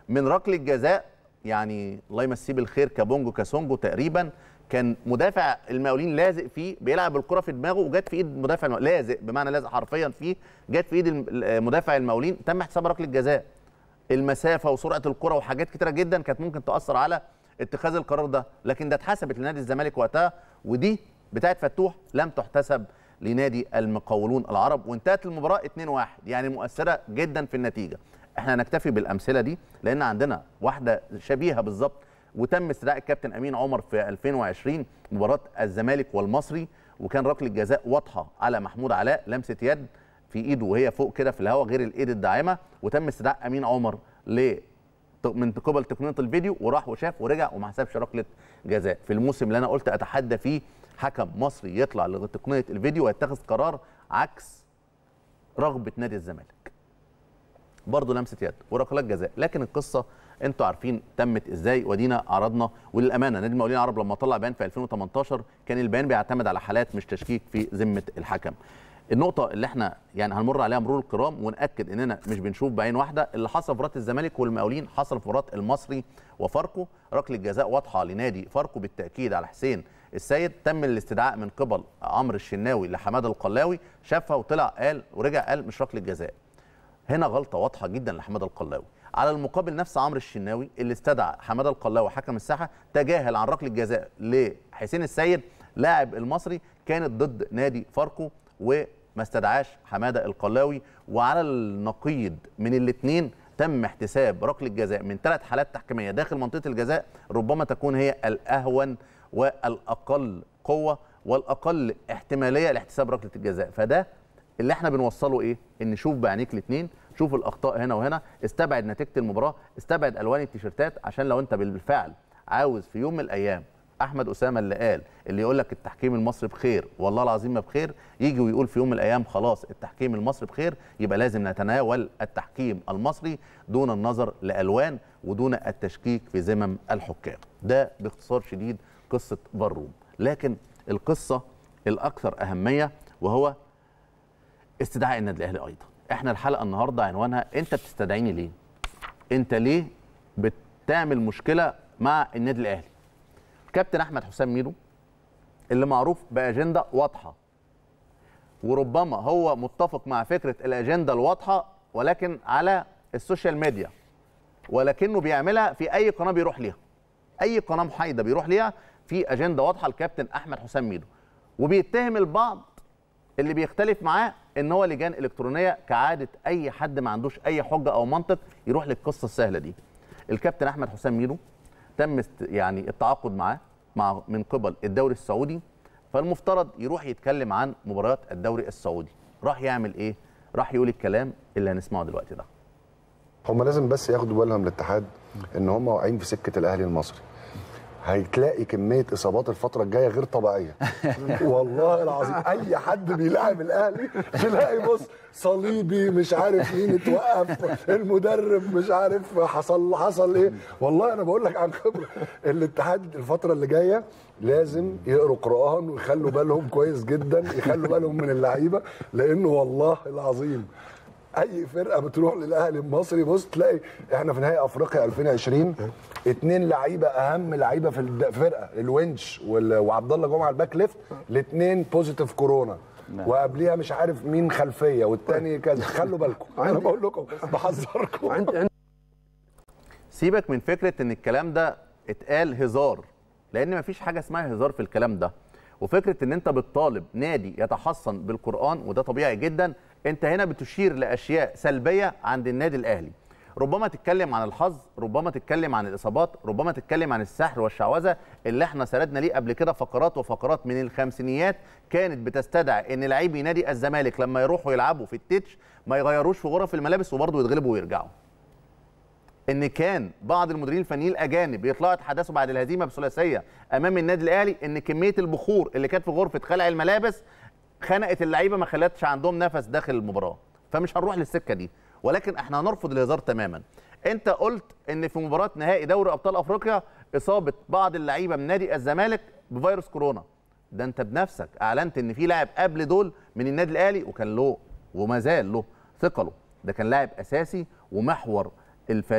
من ركله جزاء يعني الله يمسيه بالخير كابونجو كاسونجو تقريبا كان مدافع المقاولين لازق فيه بيلعب الكره في دماغه وجت في ايد مدافع المقاولين لازق بمعنى لازق حرفيا فيه جت في ايد الم- مدافع المقاولين تم احتساب ركله جزاء المسافه وسرعه الكره وحاجات كتيره جدا كانت ممكن تاثر على اتخاذ القرار ده لكن ده اتحسبت لنادي الزمالك وقتها ودي بتاعت فتوح لم تحتسب لنادي المقاولون العرب وانتهت المباراه 2-1 يعني مؤثره جدا في النتيجه احنا هنكتفي بالامثله دي لان عندنا واحده شبيهه بالظبط وتم استدعاء الكابتن امين عمر في 2020 مباراه الزمالك والمصري وكان ركله جزاء واضحه على محمود علاء لمسه يد في ايده وهي فوق كده في الهواء غير الايد الداعمه وتم استدعاء امين عمر ل من قبل تقنيه الفيديو وراح وشاف ورجع وما حسبش ركله جزاء في الموسم اللي انا قلت اتحدى فيه حكم مصري يطلع لتقنيه الفيديو ويتخذ قرار عكس رغبه نادي الزمالك برضه لمسه يد وركلات جزاء لكن القصه انتوا عارفين تمت ازاي ودينا عرضنا وللامانه نادي المقاولين العرب لما طلع بيان في 2018 كان البيان بيعتمد على حالات مش تشكيك في ذمه الحكم النقطة اللي احنا يعني هنمر عليها مرور الكرام ونأكد اننا مش بنشوف بعين واحدة اللي حصل في مباراة الزمالك والمقاولين حصل في مباراة المصري وفاركو ركلة جزاء واضحة لنادي فاركو بالتأكيد على حسين السيد تم الاستدعاء من قبل عمرو الشناوي لحماده القلاوي شافها وطلع قال ورجع قال مش ركلة جزاء هنا غلطه واضحه جدا لحماده القلاوي على المقابل نفس عمرو الشناوي اللي استدعى حماده القلاوي حكم الساحه تجاهل عن ركله جزاء لحسين السيد لاعب المصري كانت ضد نادي فاركو وما استدعاش حماده القلاوي وعلى النقيض من الاثنين تم احتساب ركله جزاء من ثلاث حالات تحكيميه داخل منطقه الجزاء ربما تكون هي الاهون والاقل قوه والاقل احتماليه لاحتساب ركله الجزاء فده اللي احنا بنوصله ايه ان شوف بعينيك الاثنين شوف الاخطاء هنا وهنا استبعد نتيجه المباراه استبعد الوان التيشيرتات عشان لو انت بالفعل عاوز في يوم من الايام احمد اسامه اللي قال اللي يقول لك التحكيم المصري بخير والله العظيم ما بخير يجي ويقول في يوم من الايام خلاص التحكيم المصري بخير يبقى لازم نتناول التحكيم المصري دون النظر لالوان ودون التشكيك في ذمم الحكام ده باختصار شديد قصه بروم لكن القصه الاكثر اهميه وهو استدعاء النادي الاهلي ايضا احنا الحلقه النهارده عنوانها انت بتستدعيني ليه انت ليه بتعمل مشكله مع النادي الاهلي كابتن احمد حسام ميدو اللي معروف باجنده واضحه وربما هو متفق مع فكره الاجنده الواضحه ولكن على السوشيال ميديا ولكنه بيعملها في اي قناه بيروح ليها اي قناه محايده بيروح ليها في اجنده واضحه الكابتن احمد حسام ميدو وبيتهم البعض اللي بيختلف معاه ان هو لجان الكترونيه كعاده اي حد ما عندوش اي حجه او منطق يروح للقصه السهله دي الكابتن احمد حسام ميدو تم است يعني التعاقد معاه مع من قبل الدوري السعودي فالمفترض يروح يتكلم عن مباريات الدوري السعودي راح يعمل ايه راح يقول الكلام اللي هنسمعه دلوقتي ده هم لازم بس ياخدوا بالهم الاتحاد ان هم واقعين في سكه الاهلي المصري هتلاقي كميه اصابات الفتره الجايه غير طبيعيه والله العظيم اي حد بيلاعب الاهلي تلاقي بص صليبي مش عارف مين اتوقف المدرب مش عارف حصل حصل ايه والله انا بقول لك عن خبره الاتحاد الفتره اللي جايه لازم يقروا قران ويخلوا بالهم كويس جدا يخلوا بالهم من اللعيبه لانه والله العظيم اي فرقه بتروح للاهلي المصري بص تلاقي احنا في نهائي افريقيا 2020 اتنين لعيبه اهم لعيبه في الفرقه الونش وال- وعبد الله جمعه الباك ليفت الاثنين بوزيتيف كورونا وقبليها مش عارف مين خلفيه والتاني كذا خلوا بالكم انا بقول لكم بحذركم سيبك من فكره ان الكلام ده اتقال هزار لان مفيش حاجه اسمها هزار في الكلام ده وفكره ان انت بتطالب نادي يتحصن بالقران وده طبيعي جدا انت هنا بتشير لاشياء سلبيه عند النادي الاهلي ربما تتكلم عن الحظ ربما تتكلم عن الاصابات ربما تتكلم عن السحر والشعوذه اللي احنا سردنا ليه قبل كده فقرات وفقرات من الخمسينيات كانت بتستدعي ان لاعبي نادي الزمالك لما يروحوا يلعبوا في التتش ما يغيروش في غرف الملابس وبرضه يتغلبوا ويرجعوا ان كان بعض المديرين الفنيين الاجانب يطلعوا يتحدثوا بعد الهزيمه بثلاثيه امام النادي الاهلي ان كميه البخور اللي كانت في غرفه خلع الملابس خنقت اللعيبه ما خلتش عندهم نفس داخل المباراه فمش هنروح للسكه دي ولكن احنا هنرفض الهزار تماما انت قلت ان في مباراه نهائي دوري ابطال افريقيا اصابه بعض اللعيبه من نادي الزمالك بفيروس كورونا ده انت بنفسك اعلنت ان في لاعب قبل دول من النادي الاهلي وكان له وما زال له ثقله ده كان لاعب اساسي ومحور الفريق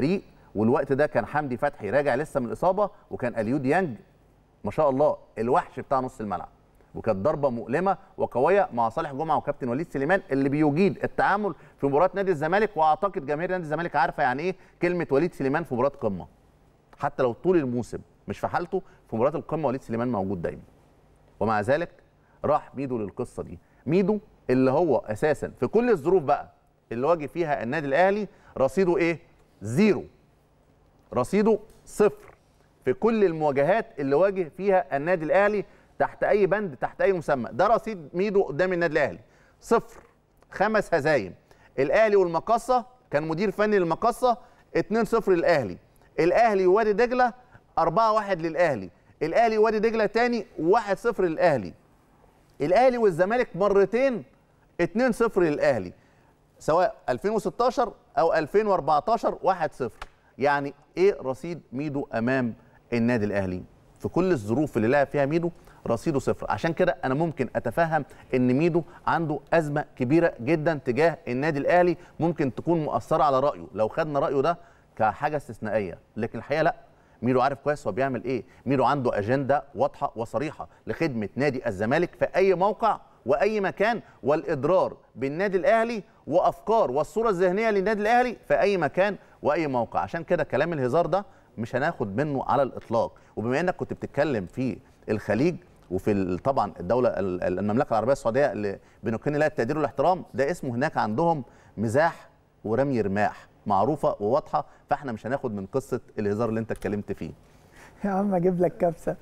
والوقت ده كان حمدي فتحي راجع لسه من الاصابه وكان اليو ديانج ما شاء الله الوحش بتاع نص الملعب وكانت ضربه مؤلمه وقويه مع صالح جمعه وكابتن وليد سليمان اللي بيجيد التعامل في مباراه نادي الزمالك واعتقد جماهير نادي الزمالك عارفه يعني ايه كلمه وليد سليمان في مباراه قمه حتى لو طول الموسم مش في حالته في مباراه القمه وليد سليمان موجود دايما ومع ذلك راح ميدو للقصه دي ميدو اللي هو اساسا في كل الظروف بقى اللي واجه فيها النادي الاهلي رصيده ايه زيرو رصيده صفر في كل المواجهات اللي واجه فيها النادي الاهلي تحت اي بند تحت اي مسمى ده رصيد ميدو قدام النادي الاهلي صفر خمس هزايم الاهلي والمقصه كان مدير فني للمقصه 2-0 للاهلي الاهلي ووادي دجله 4-1 للاهلي الاهلي ووادي دجله تاني 1-0 للاهلي الاهلي والزمالك مرتين 2-0 للاهلي سواء 2016 او 2014 1-0 يعني ايه رصيد ميدو امام النادي الاهلي في كل الظروف اللي لعب فيها ميدو رصيده صفر عشان كده انا ممكن اتفهم ان ميدو عنده ازمه كبيره جدا تجاه النادي الاهلي ممكن تكون مؤثره على رايه لو خدنا رايه ده كحاجه استثنائيه لكن الحقيقه لا ميدو عارف كويس هو بيعمل ايه ميدو عنده اجنده واضحه وصريحه لخدمه نادي الزمالك في اي موقع واي مكان والاضرار بالنادي الاهلي وافكار والصوره الذهنيه للنادي الاهلي في اي مكان واي موقع عشان كده كلام الهزار ده مش هناخد منه على الاطلاق وبما انك كنت بتتكلم في الخليج وفي ال- طبعا الدوله ال- ال- المملكه العربيه السعوديه اللي بنكن لها التقدير والاحترام ده اسمه هناك عندهم مزاح ورمي رماح معروفه وواضحه فاحنا مش هناخد من قصه الهزار اللي انت اتكلمت فيه يا عم اجيب لك كبسه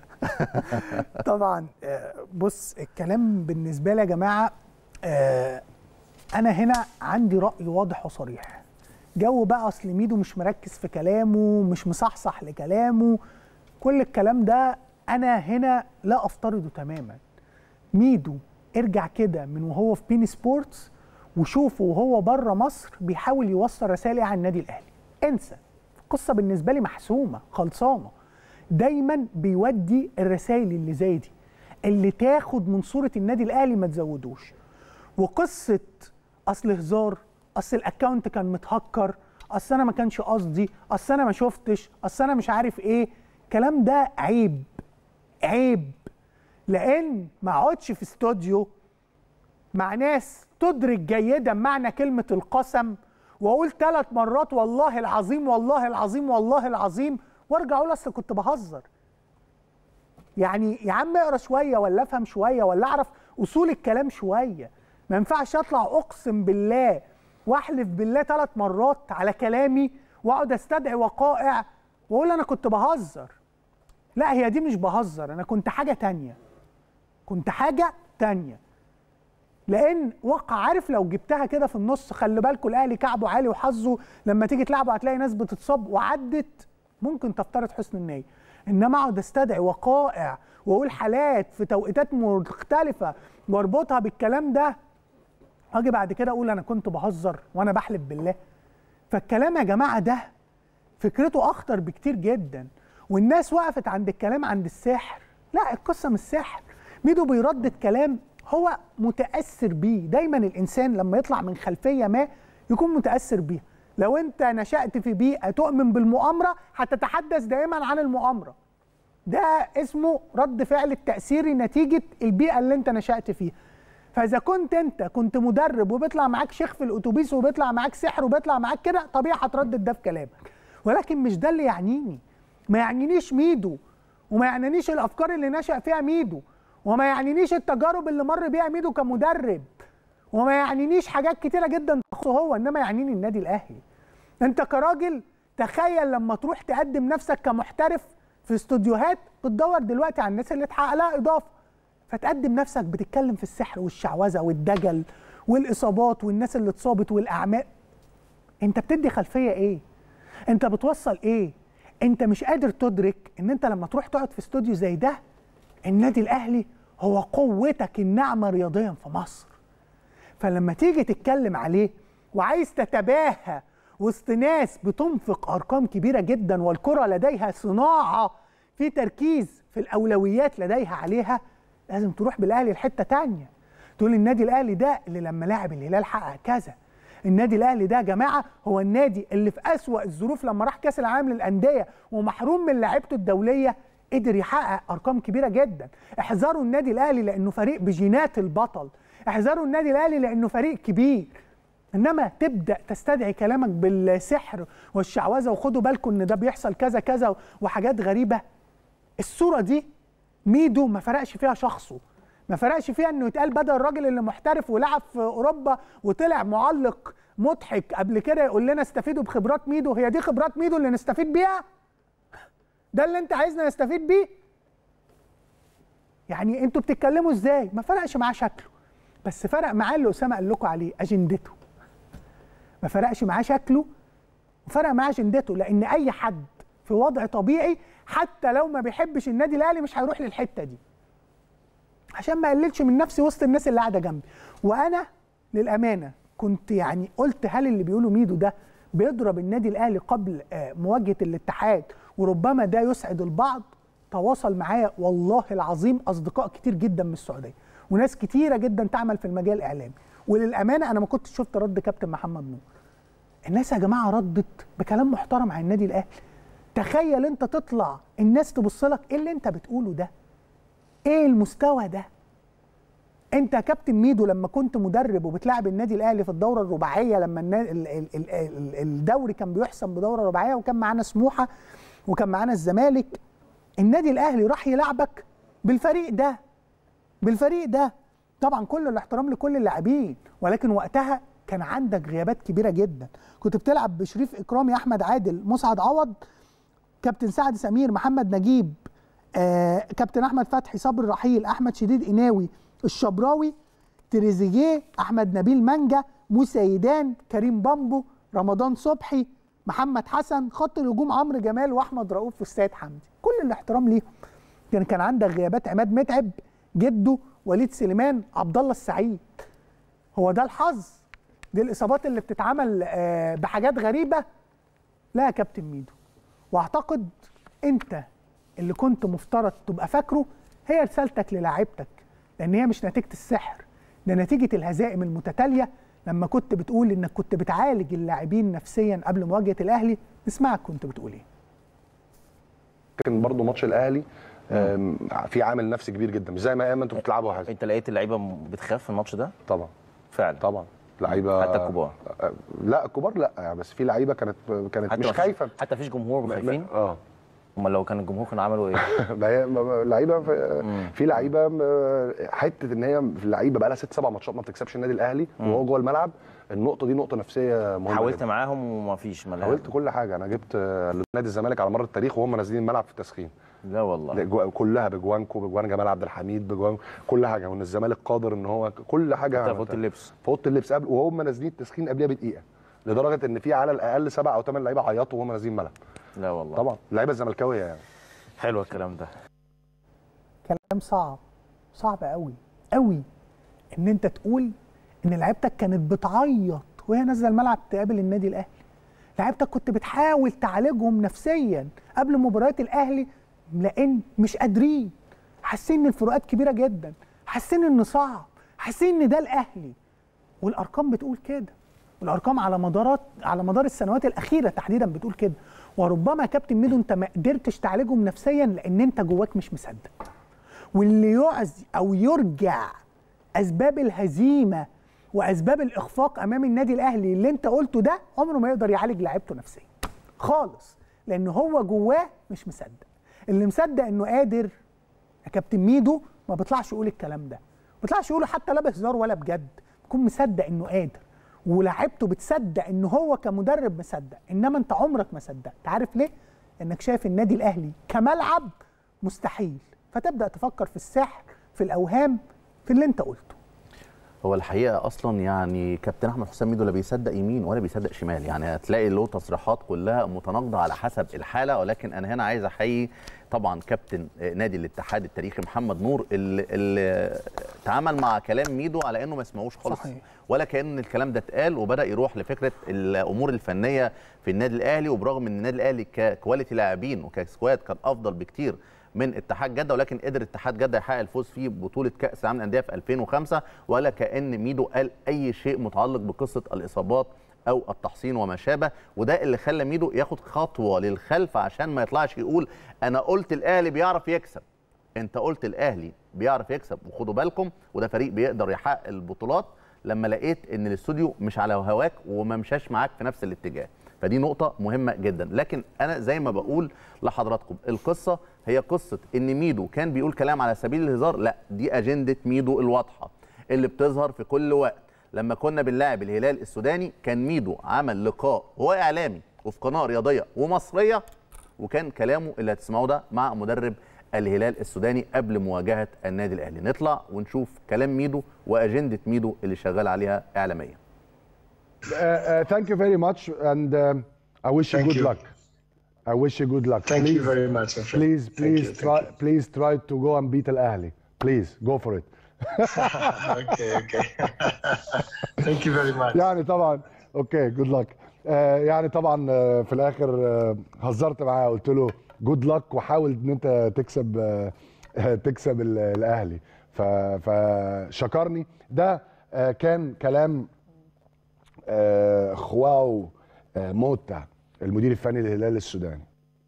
طبعا آه، بص الكلام بالنسبه لي يا جماعه آه، انا هنا عندي راي واضح وصريح جو بقى اصل ميدو مش مركز في كلامه مش مصحصح لكلامه كل الكلام ده انا هنا لا افترضه تماما ميدو ارجع كده من وهو في بين سبورتس وشوفه وهو بره مصر بيحاول يوصل رسائل إيه عن النادي الاهلي انسى القصه بالنسبه لي محسومه خلصانه دايما بيودي الرسائل اللي زي دي اللي تاخد من صوره النادي الاهلي ما تزودوش وقصه اصل هزار اصل الاكونت كان متهكر اصل انا ما كانش قصدي اصل انا ما شفتش اصل انا مش عارف ايه الكلام ده عيب عيب لان ما اقعدش في استوديو مع ناس تدرك جيدا معنى كلمه القسم واقول ثلاث مرات والله العظيم والله العظيم والله العظيم وارجع اقول اصل كنت بهزر يعني يا عم اقرا شويه ولا افهم شويه ولا اعرف اصول الكلام شويه ما ينفعش اطلع اقسم بالله واحلف بالله ثلاث مرات على كلامي واقعد استدعي وقائع واقول انا كنت بهزر لا هي دي مش بهزر انا كنت حاجه تانية كنت حاجه تانية لان واقع عارف لو جبتها كده في النص خلي بالكوا الاهلي كعبه عالي وحظه لما تيجي تلعبه هتلاقي ناس بتتصاب وعدت ممكن تفترض حسن النيه انما اقعد استدعي وقائع واقول حالات في توقيتات مختلفه واربطها بالكلام ده اجي بعد كده اقول انا كنت بهزر وانا بحلف بالله فالكلام يا جماعه ده فكرته اخطر بكتير جدا والناس وقفت عند الكلام عند السحر لا القصه مش سحر ميدو بيردد كلام هو متاثر بيه دايما الانسان لما يطلع من خلفيه ما يكون متاثر بيها لو انت نشات في بيئه تؤمن بالمؤامره هتتحدث دائما عن المؤامره ده اسمه رد فعل التاثيري نتيجه البيئه اللي انت نشات فيها فاذا كنت انت كنت مدرب وبيطلع معاك شيخ في الاتوبيس وبيطلع معاك سحر وبيطلع معاك كده طبيعي هتردد ده في كلامك ولكن مش ده اللي يعنيني ما يعنينيش ميدو وما يعنينيش الافكار اللي نشا فيها ميدو وما يعنينيش التجارب اللي مر بيها ميدو كمدرب وما يعنينيش حاجات كتيره جدا تخصه هو انما يعنيني النادي الاهلي انت كراجل تخيل لما تروح تقدم نفسك كمحترف في استوديوهات بتدور دلوقتي على الناس اللي تحقق لها اضافه فتقدم نفسك بتتكلم في السحر والشعوذه والدجل والاصابات والناس اللي اتصابت والاعمال انت بتدي خلفيه ايه انت بتوصل ايه انت مش قادر تدرك ان انت لما تروح تقعد في استوديو زي ده النادي الاهلي هو قوتك الناعمه رياضيا في مصر فلما تيجي تتكلم عليه وعايز تتباهى وسط ناس بتنفق ارقام كبيره جدا والكره لديها صناعه في تركيز في الاولويات لديها عليها لازم تروح بالاهلي لحته تانية تقول النادي الاهلي ده اللي لما لاعب الهلال حقق كذا النادي الاهلي ده يا جماعه هو النادي اللي في اسوا الظروف لما راح كاس العالم للانديه ومحروم من لعيبته الدوليه قدر يحقق ارقام كبيره جدا احذروا النادي الاهلي لانه فريق بجينات البطل احذروا النادي الاهلي لانه فريق كبير انما تبدا تستدعي كلامك بالسحر والشعوذه وخدوا بالكم ان ده بيحصل كذا كذا وحاجات غريبه الصوره دي ميدو ما فرقش فيها شخصه ما فرقش فيها انه يتقال بدل الراجل اللي محترف ولعب في اوروبا وطلع معلق مضحك قبل كده يقول لنا استفيدوا بخبرات ميدو هي دي خبرات ميدو اللي نستفيد بيها ده اللي انت عايزنا نستفيد بيه يعني انتوا بتتكلموا ازاي ما فرقش معاه شكله بس فرق معاه اللي اسامه قال لكم عليه اجندته ما فرقش معاه شكله وفرق معاه اجندته لان اي حد في وضع طبيعي حتى لو ما بيحبش النادي الاهلي مش هيروح للحته دي عشان ما اقللش من نفسي وسط الناس اللي قاعده جنبي وانا للامانه كنت يعني قلت هل اللي بيقولوا ميدو ده بيضرب النادي الاهلي قبل آه، مواجهه الاتحاد وربما ده يسعد البعض تواصل معايا والله العظيم اصدقاء كتير جدا من السعوديه وناس كتيره جدا تعمل في المجال الاعلامي وللامانه انا ما كنتش شفت رد كابتن محمد نور الناس يا جماعه ردت بكلام محترم عن النادي الاهلي تخيل انت تطلع الناس تبص لك ايه اللي انت بتقوله ده ايه المستوى ده انت يا كابتن ميدو لما كنت مدرب وبتلعب النادي الاهلي في الدوره الرباعيه لما النا- ال- ال- ال- ال- الدوري كان بيحسم بدوره رباعيه وكان معانا سموحه وكان معانا الزمالك النادي الاهلي راح يلعبك بالفريق ده بالفريق ده طبعا كل الاحترام لكل اللاعبين ولكن وقتها كان عندك غيابات كبيره جدا كنت بتلعب بشريف اكرامي احمد عادل مسعد عوض كابتن سعد سمير محمد نجيب آه، كابتن احمد فتحي صبري رحيل احمد شديد قناوي الشبراوي تريزيجيه احمد نبيل مانجا موسى يدان كريم بامبو رمضان صبحي محمد حسن خط الهجوم عمرو جمال واحمد رؤوف والسيد حمدي كل الاحترام ليهم كان كان عندك غيابات عماد متعب جده وليد سليمان عبد الله السعيد هو ده الحظ دي الاصابات اللي بتتعمل آه، بحاجات غريبه لا يا كابتن ميدو واعتقد انت اللي كنت مفترض تبقى فاكره هي رسالتك للاعيبتك لان هي مش نتيجه السحر ده نتيجه الهزائم المتتاليه لما كنت بتقول انك كنت بتعالج اللاعبين نفسيا قبل مواجهه الاهلي نسمعك كنت بتقول ايه لكن برضه ماتش الاهلي آم، في عامل نفسي كبير جدا مش زي ما ايام انتوا بتلعبوا حاجه انت لقيت اللعيبه بتخاف في الماتش ده طبعا فعلا طبعا لعيبه حتى الكبار آه، لا الكبار لا يعني بس في لعيبه كانت كانت حتى مش مفيش- خايفه حتى مفيش جمهور خايفين اه امال لو كان الجمهور كانوا عملوا ايه ما هي ما- ما- لعيبه في, في لعيبه م- حته ان هي لعيبه بقى لها ست سبع ماتشات ما بتكسبش النادي الاهلي وهو جوه الملعب النقطه دي نقطه نفسيه مهمه حاولت جداً. معاهم ومفيش ملاعب حاولت كل حاجه انا جبت آه، نادي الزمالك على مر التاريخ وهم نازلين الملعب في التسخين لا والله جو- كلها بجوانكو بجوان جمال عبد الحميد بجوان كل حاجه وان الزمالك قادر ان هو كل حاجه حتى في عملتها. اوضه اللبس في اوضه اللبس قبل وهم نازلين التسخين قبلها بدقيقه لدرجه ان في على الاقل سبع او ثمان لعيبه عيطوا وهم نازلين الملعب لا والله طبعا اللعيبه الزملكاويه يعني حلو الكلام ده كلام صعب صعب قوي قوي ان انت تقول ان لعيبتك كانت بتعيط وهي نازله الملعب تقابل النادي الاهلي لعيبتك كنت بتحاول تعالجهم نفسيا قبل مباريات الاهلي لان مش قادرين حاسين ان الفروقات كبيره جدا حاسين ان صعب حاسين ان ده الاهلي والارقام بتقول كده والارقام على مدارات على مدار السنوات الاخيره تحديدا بتقول كده وربما يا كابتن ميدو انت ما قدرتش تعالجهم نفسيا لان انت جواك مش مصدق واللي يعزي او يرجع اسباب الهزيمه واسباب الاخفاق امام النادي الاهلي اللي انت قلته ده عمره ما يقدر يعالج لعيبته نفسيا خالص لان هو جواه مش مصدق اللي مصدق انه قادر يا كابتن ميدو ما بيطلعش يقول الكلام ده ما بيطلعش يقوله حتى لا بهزار ولا بجد بيكون مصدق انه قادر ولاعيبته بتصدق ان هو كمدرب مصدق انما انت عمرك ما صدقت عارف ليه انك شايف النادي الاهلي كملعب مستحيل فتبدا تفكر في السحر في الاوهام في اللي انت قلته هو الحقيقه اصلا يعني كابتن احمد حسام ميدو لا بيصدق يمين ولا بيصدق شمال يعني هتلاقي له تصريحات كلها متناقضه على حسب الحاله ولكن انا هنا عايز احيي طبعا كابتن نادي الاتحاد التاريخي محمد نور اللي, اللي تعامل مع كلام ميدو على انه ما يسمعوش خالص صحيح. ولا كان الكلام ده اتقال وبدا يروح لفكره الامور الفنيه في النادي الاهلي وبرغم ان النادي الاهلي ككواليتي لاعبين وكسكواد كان افضل بكتير من اتحاد جده ولكن قدر اتحاد جده يحقق الفوز في بطوله كاس العالم للانديه في 2005 ولا كان ميدو قال اي شيء متعلق بقصه الاصابات او التحصين وما شابه وده اللي خلى ميدو ياخد خطوه للخلف عشان ما يطلعش يقول انا قلت الاهلي بيعرف يكسب انت قلت الاهلي بيعرف يكسب وخدوا بالكم وده فريق بيقدر يحقق البطولات لما لقيت ان الاستوديو مش على هواك وما مشاش معاك في نفس الاتجاه فدي نقطة مهمة جدا لكن أنا زي ما بقول لحضراتكم القصة هي قصة إن ميدو كان بيقول كلام على سبيل الهزار لا دي أجندة ميدو الواضحة اللي بتظهر في كل وقت لما كنا بنلاعب الهلال السوداني كان ميدو عمل لقاء هو إعلامي وفي قناة رياضية ومصرية وكان كلامه اللي هتسمعوه ده مع مدرب الهلال السوداني قبل مواجهة النادي الأهلي نطلع ونشوف كلام ميدو وأجندة ميدو اللي شغال عليها إعلاميا Uh, uh, thank you very much, and um, I wish you Thank good you. luck. I wish you good luck. Thank you Please- very much, my friend. Please, Thank please you, thank try, you. please try to go and beat Al Ahly. Please go for it. okay, okay. Thank you very much. يعني طبعا اوكي جود لك يعني طبعا آه، في الاخر آه، هزرت معاه قلت له جود لك وحاول ان انت تكسب آه، تكسب ال- الاهلي ف- فشكرني ده آه، كان كلام آه، خواو آه، موتا المدير الفني للهلال السوداني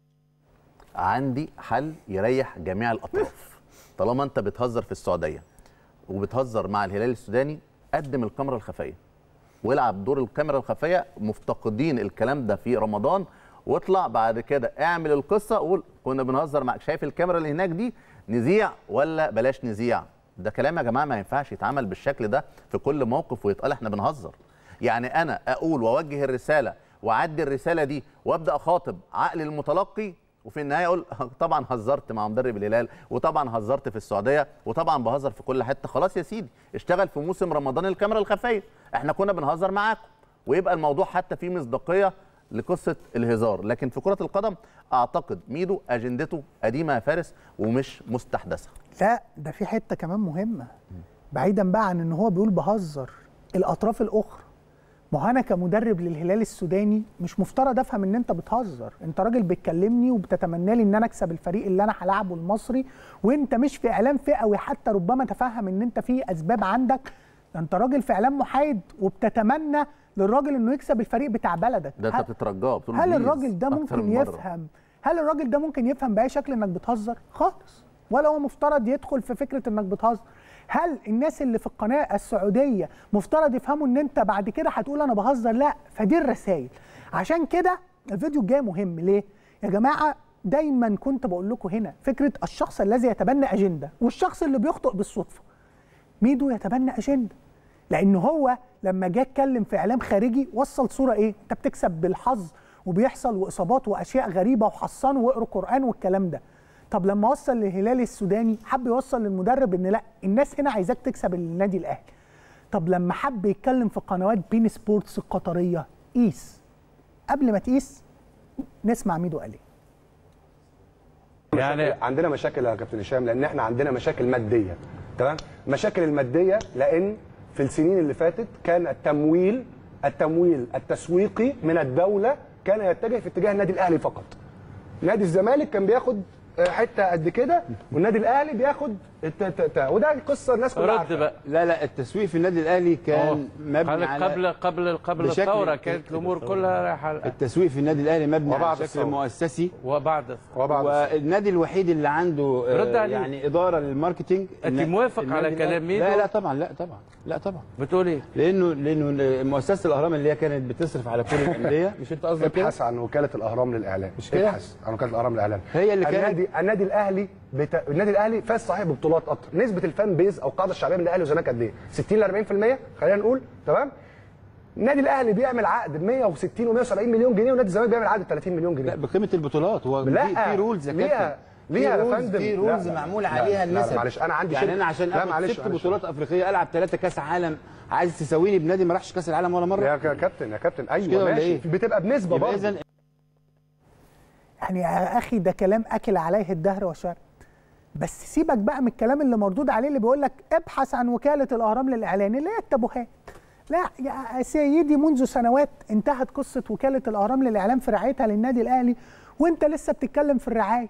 عندي حل يريح جميع الاطراف طالما انت بتهزر في السعوديه وبتهزر مع الهلال السوداني قدم الكاميرا الخفيه والعب دور الكاميرا الخفيه مفتقدين الكلام ده في رمضان واطلع بعد كده اعمل القصه قول كنا بنهزر معاك شايف الكاميرا اللي هناك دي نذيع ولا بلاش نذيع ده كلام يا جماعه ما ينفعش يتعمل بالشكل ده في كل موقف ويتقال احنا بنهزر يعني انا اقول واوجه الرساله واعدي الرساله دي وابدا اخاطب عقل المتلقي وفي النهايه اقول طبعا هزرت مع مدرب الهلال وطبعا هزرت في السعوديه وطبعا بهزر في كل حته خلاص يا سيدي اشتغل في موسم رمضان الكاميرا الخفيه احنا كنا بنهزر معاكم ويبقى الموضوع حتى فيه مصداقيه لقصه الهزار لكن في كره القدم اعتقد ميدو اجندته قديمه يا فارس ومش مستحدثه لا ده في حته كمان مهمه بعيدا بقى عن ان هو بيقول بهزر الاطراف الاخرى ما هو انا كمدرب للهلال السوداني مش مفترض افهم ان انت بتهزر انت راجل بتكلمني وبتتمنى لي ان انا اكسب الفريق اللي انا هلاعبه المصري وانت مش في اعلام فئوي حتى ربما تفهم ان انت في اسباب عندك ده انت راجل في اعلام محايد وبتتمنى للراجل انه يكسب الفريق بتاع بلدك ده انت هل- بتترجاه بتقول هل بليز الراجل ده أكتر ممكن من مرة. يفهم هل الراجل ده ممكن يفهم باي شكل انك بتهزر خالص ولا هو مفترض يدخل في فكره انك بتهزر هل الناس اللي في القناه السعوديه مفترض يفهموا ان انت بعد كده هتقول انا بهزر لا فدي الرسائل عشان كده الفيديو الجاي مهم ليه يا جماعه دايما كنت بقول لكم هنا فكره الشخص الذي يتبنى اجنده والشخص اللي بيخطئ بالصدفه ميدو يتبنى اجنده لان هو لما جه اتكلم في اعلام خارجي وصل صوره ايه انت بتكسب بالحظ وبيحصل واصابات واشياء غريبه وحصنوا واقروا قران والكلام ده طب لما وصل للهلال السوداني حب يوصل للمدرب ان لا الناس هنا عايزاك تكسب النادي الاهلي طب لما حب يتكلم في قنوات بين سبورتس القطريه قيس قبل ما تقيس نسمع ميدو قال ايه يعني عندنا مشاكل يا كابتن هشام لان احنا عندنا مشاكل ماديه تمام مشاكل الماديه لان في السنين اللي فاتت كان التمويل التمويل التسويقي من الدوله كان يتجه في اتجاه النادي الاهلي فقط نادي الزمالك كان بياخد آه، حته قد كده والنادي الاهلي بياخد الت- الت- الت- وده قصه الناس كلها رد عارفاها. بقى لا لا التسويق في النادي الاهلي كان مبني على قبل قبل قبل بشكل- الثوره كانت الامور كلها رايحه التسويق في النادي الاهلي مبني وبعد على شكل الثورة. مؤسسي وبعد وبعد والنادي الوحيد اللي عنده آه، رد عليه. يعني اداره للماركتينج أنت النا- موافق النادي على كلام الأهلي- ميدو؟ لا لا طبعا لا طبعا لا طبعا بتقول ايه؟ لانه لانه مؤسسه الاهرام اللي هي كانت بتصرف على كل الانديه مش انت قصدك كده؟ ابحث عن وكاله الاهرام للاعلام مش كده؟ ابحث عن وكاله الاهرام للاعلام هي اللي كانت- النادي النادي الاهلي بتا... النادي الاهلي فاز صحيح ببطولات اكتر نسبه الفان بيز او القاعده الشعبيه من الاهلي والزمالك قد ايه 60 ل 40% خلينا نقول تمام النادي الاهلي بيعمل عقد ب 160 و170 مليون جنيه ونادي الزمالك بيعمل عقد ب 30 مليون جنيه لا بقيمه البطولات هو لا في- في رولز يا ليها كابتن ليها في يا rules- فندم في لا، رولز لا، معمول لا، عليها لا، لا، النسب معلش انا عندي يعني شركة- انا عشان لا، اخد معلش، ست معلش. بطولات افريقيه العب ثلاثه كاس عالم عايز تساويني بنادي ما راحش كاس العالم ولا مره يا كابتن يا كابتن كده ايوه ولا ماشي إيه؟ بتبقى بنسبه يبقى برضه إذن يعني يا اخي ده كلام اكل عليه الدهر وشر بس سيبك بقى من الكلام اللي مردود عليه اللي بيقول لك ابحث عن وكاله الاهرام للاعلان اللي هي التابوهات لا يا سيدي منذ سنوات انتهت قصه وكاله الاهرام للاعلام في رعايتها للنادي الاهلي وانت لسه بتتكلم في الرعايه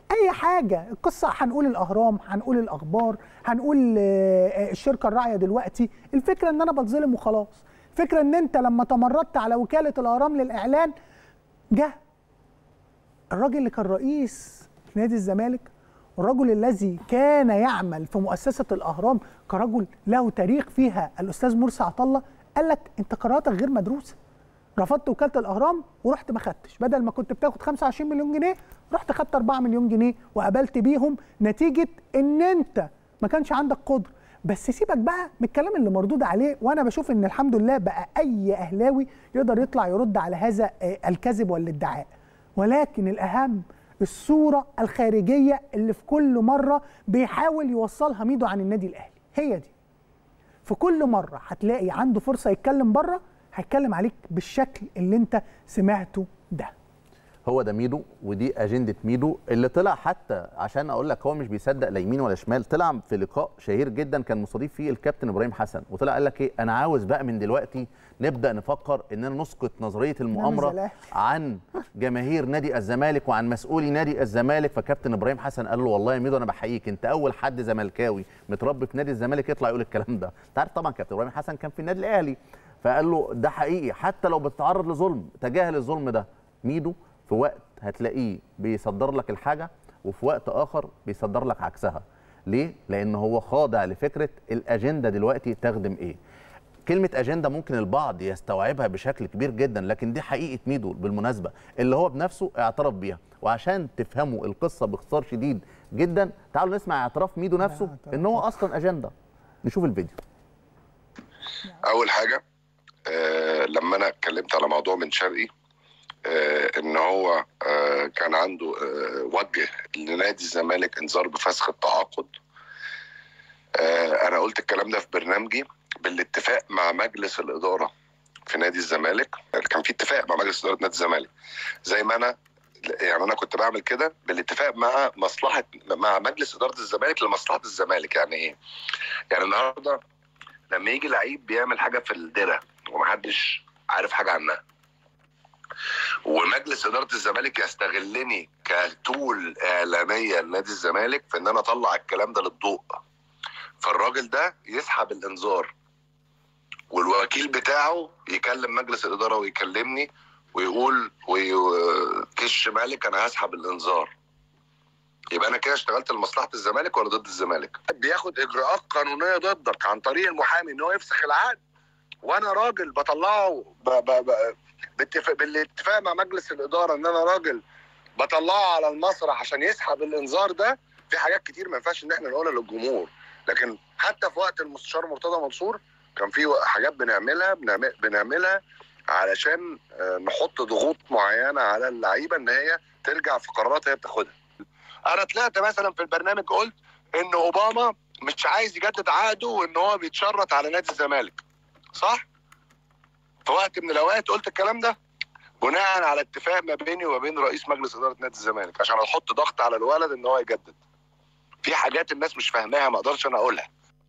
اي حاجه القصه هنقول الاهرام هنقول الاخبار هنقول آه، آه، الشركه الراعيه دلوقتي الفكره ان انا بتظلم وخلاص الفكره ان انت لما تمردت على وكاله الاهرام للاعلان جه الراجل اللي كان رئيس في نادي الزمالك والرجل الذي كان يعمل في مؤسسه الاهرام كرجل له تاريخ فيها الاستاذ مرسي عطله قال لك انت قراراتك غير مدروسه رفضت وكاله الاهرام ورحت ما خدتش بدل ما كنت بتاخد 25 مليون جنيه رحت خدت 4 مليون جنيه وقبلت بيهم نتيجه ان انت ما كانش عندك قدره بس سيبك بقى من الكلام اللي مردود عليه وانا بشوف ان الحمد لله بقى اي اهلاوي يقدر يطلع يرد على هذا آه، الكذب والادعاء ولكن الاهم الصوره الخارجيه اللي في كل مره بيحاول يوصلها ميدو عن النادي الاهلي هي دي في كل مره هتلاقي عنده فرصه يتكلم بره هيتكلم عليك بالشكل اللي انت سمعته ده هو ده ميدو ودي اجنده ميدو اللي طلع حتى عشان اقول لك هو مش بيصدق لا يمين ولا شمال طلع في لقاء شهير جدا كان مستضيف فيه الكابتن ابراهيم حسن وطلع قال لك ايه انا عاوز بقى من دلوقتي نبدا نفكر اننا نسقط نظريه المؤامره زلاح. عن جماهير نادي الزمالك وعن مسؤولي نادي الزمالك فكابتن ابراهيم حسن قال له والله يا ميدو انا بحييك انت اول حد زملكاوي متربي في نادي الزمالك يطلع يقول الكلام ده انت عارف طبعا كابتن ابراهيم حسن كان في النادي الاهلي فقال له ده حقيقي حتى لو بتتعرض لظلم تجاهل الظلم ده ميدو في وقت هتلاقيه بيصدر لك الحاجه وفي وقت اخر بيصدر لك عكسها ليه لان هو خاضع لفكره الاجنده دلوقتي تخدم ايه كلمة أجندة ممكن البعض يستوعبها بشكل كبير جدا لكن دي حقيقة ميدو بالمناسبة اللي هو بنفسه اعترف بيها وعشان تفهموا القصة باختصار شديد جدا تعالوا نسمع اعتراف ميدو نفسه ان هو أصلا أجندة نشوف الفيديو اول حاجه آه لما انا اتكلمت على موضوع بن شرقي آه ان هو آه كان عنده آه وجه لنادي الزمالك انذار بفسخ التعاقد آه انا قلت الكلام ده في برنامجي بالاتفاق مع مجلس الاداره في نادي الزمالك كان في اتفاق مع مجلس اداره نادي الزمالك زي ما انا يعني انا كنت بعمل كده بالاتفاق مع مصلحه مع مجلس اداره الزمالك لمصلحه الزمالك يعني ايه؟ يعني النهارده لما يجي لعيب بيعمل حاجه في الدره ومحدش عارف حاجه عنها ومجلس اداره الزمالك يستغلني كتول اعلاميه لنادي الزمالك في ان انا اطلع الكلام ده للضوء فالراجل ده يسحب الانذار والوكيل بتاعه يكلم مجلس الاداره ويكلمني ويقول وكش مالك انا هسحب الانذار يبقى انا كده اشتغلت لمصلحه الزمالك ولا ضد الزمالك بياخد اجراءات قانونيه ضدك عن طريق المحامي ان هو يفسخ العقد وانا راجل بطلعه ب... ب... ب... باتفاق بالاتفاق مع مجلس الاداره ان انا راجل بطلعه على المسرح عشان يسحب الانذار ده في حاجات كتير ما ينفعش ان احنا نقولها للجمهور لكن حتى في وقت المستشار مرتضى منصور كان في حاجات بنعملها بنعمل بنعملها علشان آه، نحط ضغوط معينه على اللعيبه ان هي ترجع في قرارات هي بتاخدها انا طلعت مثلا في البرنامج قلت ان اوباما مش عايز يجدد عقده وان هو بيتشرط على نادي الزمالك صح في وقت من الاوقات قلت الكلام ده بناء على اتفاق ما بيني وما بين رئيس مجلس اداره نادي الزمالك عشان احط ضغط على الولد ان هو يجدد في حاجات الناس مش فاهماها ما اقدرش انا اقولها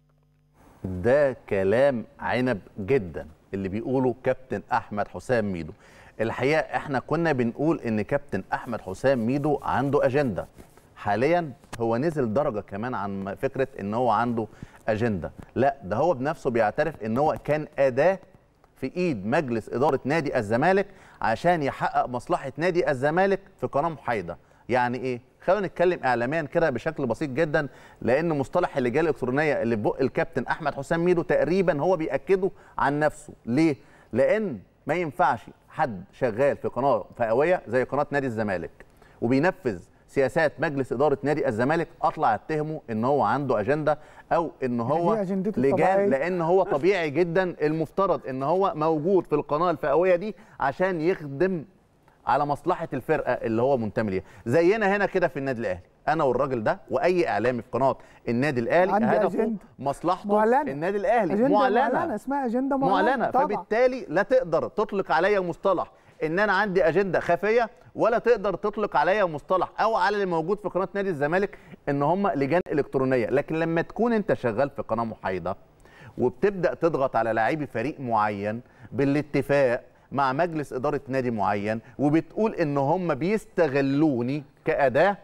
ده كلام عنب جدا اللي بيقوله كابتن احمد حسام ميدو الحقيقه احنا كنا بنقول ان كابتن احمد حسام ميدو عنده اجنده حاليا هو نزل درجه كمان عن فكره ان هو عنده اجنده لا ده هو بنفسه بيعترف ان هو كان اداه في ايد مجلس اداره نادي الزمالك عشان يحقق مصلحه نادي الزمالك في قناه محايده يعني ايه خلينا نتكلم اعلاميا كده بشكل بسيط جدا لان مصطلح اللجان الالكترونيه اللي في بق الكابتن احمد حسام ميدو تقريبا هو بياكده عن نفسه ليه لان ما ينفعش حد شغال في قناه فئويه زي قناه نادي الزمالك وبينفذ سياسات مجلس اداره نادي الزمالك اطلع اتهمه ان هو عنده اجنده او ان هو دي أجندته الطبيعية. لجان لان هو طبيعي جدا المفترض ان هو موجود في القناه الفئويه دي عشان يخدم على مصلحه الفرقه اللي هو منتمي ليها زينا هنا كده في النادي الاهلي انا والراجل ده واي اعلامي في قناه النادي الاهلي عندي هدفه أجندة. مصلحته معلنة. النادي الاهلي أجندة معلنه معلنة اسمها أجندة معلنة معلنه طبعا. فبالتالي لا تقدر تطلق عليا مصطلح ان انا عندي اجنده خفيه ولا تقدر تطلق عليا مصطلح او على اللي موجود في قناه نادي الزمالك ان هم لجان الكترونيه لكن لما تكون انت شغال في قناه محايده وبتبدا تضغط على لاعبي فريق معين بالاتفاق مع مجلس اداره نادي معين وبتقول ان هم بيستغلوني كاداه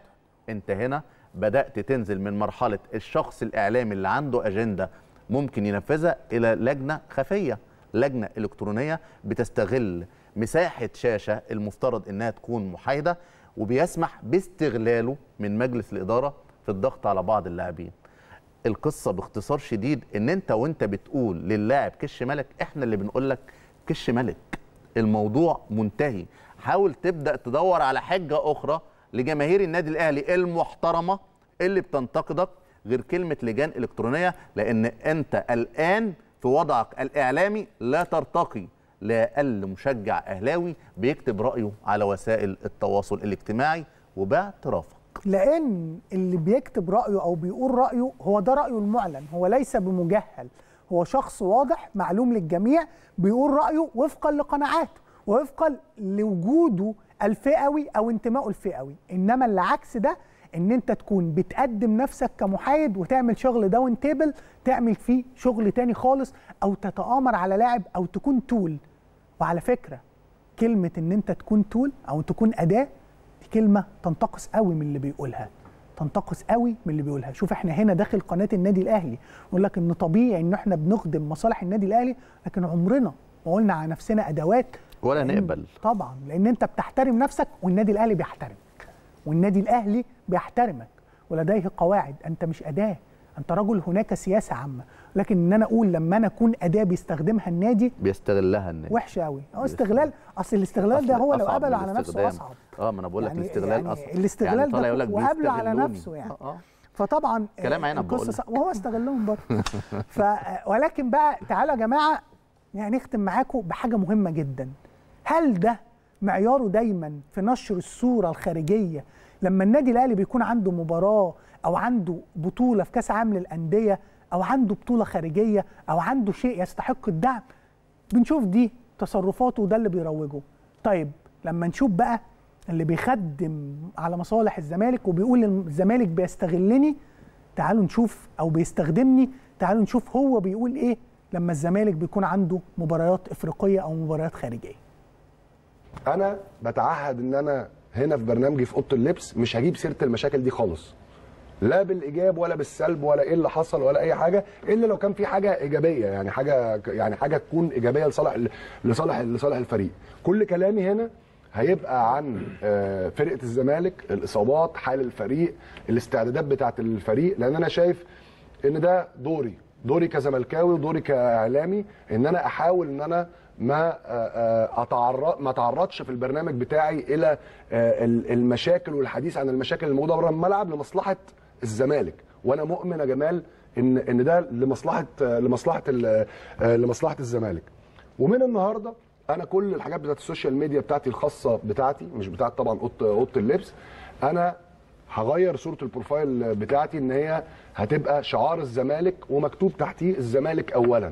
انت هنا بدات تنزل من مرحله الشخص الاعلامي اللي عنده اجنده ممكن ينفذها الى لجنه خفيه لجنه الكترونيه بتستغل مساحه شاشه المفترض انها تكون محايده وبيسمح باستغلاله من مجلس الاداره في الضغط على بعض اللاعبين القصه باختصار شديد ان انت وانت بتقول للاعب كش ملك احنا اللي بنقول لك كش ملك الموضوع منتهي حاول تبدا تدور على حجه اخرى لجماهير النادي الاهلي المحترمه اللي بتنتقدك غير كلمه لجان الكترونيه لان انت الان في وضعك الاعلامي لا ترتقي لاقل مشجع اهلاوي بيكتب رايه على وسائل التواصل الاجتماعي وباعترافك لان اللي بيكتب رايه او بيقول رايه هو ده رايه المعلن هو ليس بمجهل هو شخص واضح معلوم للجميع بيقول رايه وفقا لقناعاته ووفقا لوجوده الفئوي او انتمائه الفئوي انما اللي عكس ده ان انت تكون بتقدم نفسك كمحايد وتعمل شغل داون تيبل تعمل فيه شغل تاني خالص او تتآمر على لاعب او تكون تول وعلى فكره كلمه ان انت تكون تول او تكون اداه دي كلمه تنتقص قوي من اللي بيقولها تنتقص قوي من اللي بيقولها شوف احنا هنا داخل قناه النادي الاهلي نقول لك ان طبيعي ان احنا بنخدم مصالح النادي الاهلي لكن عمرنا ما قلنا على نفسنا ادوات ولا لأن- نقبل طبعا لان انت بتحترم نفسك والنادي الاهلي بيحترمك والنادي الاهلي بيحترمك ولديه قواعد انت مش اداه انت رجل هناك سياسه عامه لكن ان انا اقول لما انا اكون اداه بيستخدمها النادي بيستغلها النادي وحشه قوي اه استغلال اصل الاستغلال ده هو لو أصعب قبل من على نفسه الاستخدام. اصعب اه ما انا بقول لك يعني- الاستغلال يعني اصعب الاستغلال يعني طالع ده يقول لك وقبله على بيستغلوني. نفسه يعني آه، آه. فطبعا كلام آه، عنب القصة بقول لك. صع- وهو استغلهم برضه ف ولكن بقى تعالوا يا جماعه يعني نختم معاكم بحاجه مهمه جدا هل ده معياره دايما في نشر الصوره الخارجيه لما النادي الاهلي بيكون عنده مباراه او عنده بطوله في كاس عالم للانديه او عنده بطوله خارجيه او عنده شيء يستحق الدعم بنشوف دي تصرفاته وده اللي بيروجه طيب لما نشوف بقى اللي بيخدم على مصالح الزمالك وبيقول إن الزمالك بيستغلني تعالوا نشوف او بيستخدمني تعالوا نشوف هو بيقول ايه لما الزمالك بيكون عنده مباريات افريقيه او مباريات خارجيه انا بتعهد ان انا هنا في برنامجي في اوضه اللبس مش هجيب سيره المشاكل دي خالص لا بالايجاب ولا بالسلب ولا ايه اللي حصل ولا اي حاجه الا لو كان في حاجه ايجابيه يعني حاجه يعني حاجه تكون ايجابيه لصالح لصالح لصالح الفريق كل كلامي هنا هيبقى عن آه، فرقه الزمالك الاصابات حال الفريق الاستعدادات بتاعه الفريق لان انا شايف ان ده دوري دوري كزملكاوي ودوري كاعلامي ان انا احاول ان انا ما آه، آه، اتعرض ما اتعرضش في البرنامج بتاعي الى آه، ال- المشاكل والحديث عن المشاكل الموجوده بره الملعب لمصلحه الزمالك وانا مؤمن يا جمال ان ان ده لمصلحه آه، لمصلحه ال- آه، لمصلحه الزمالك ومن النهارده انا كل الحاجات بتاعت السوشيال ميديا بتاعتي الخاصه بتاعتي مش بتاعت طبعا اوضه اوضه اللبس انا هغير صوره البروفايل بتاعتي ان هي هتبقى شعار الزمالك ومكتوب تحتيه الزمالك اولا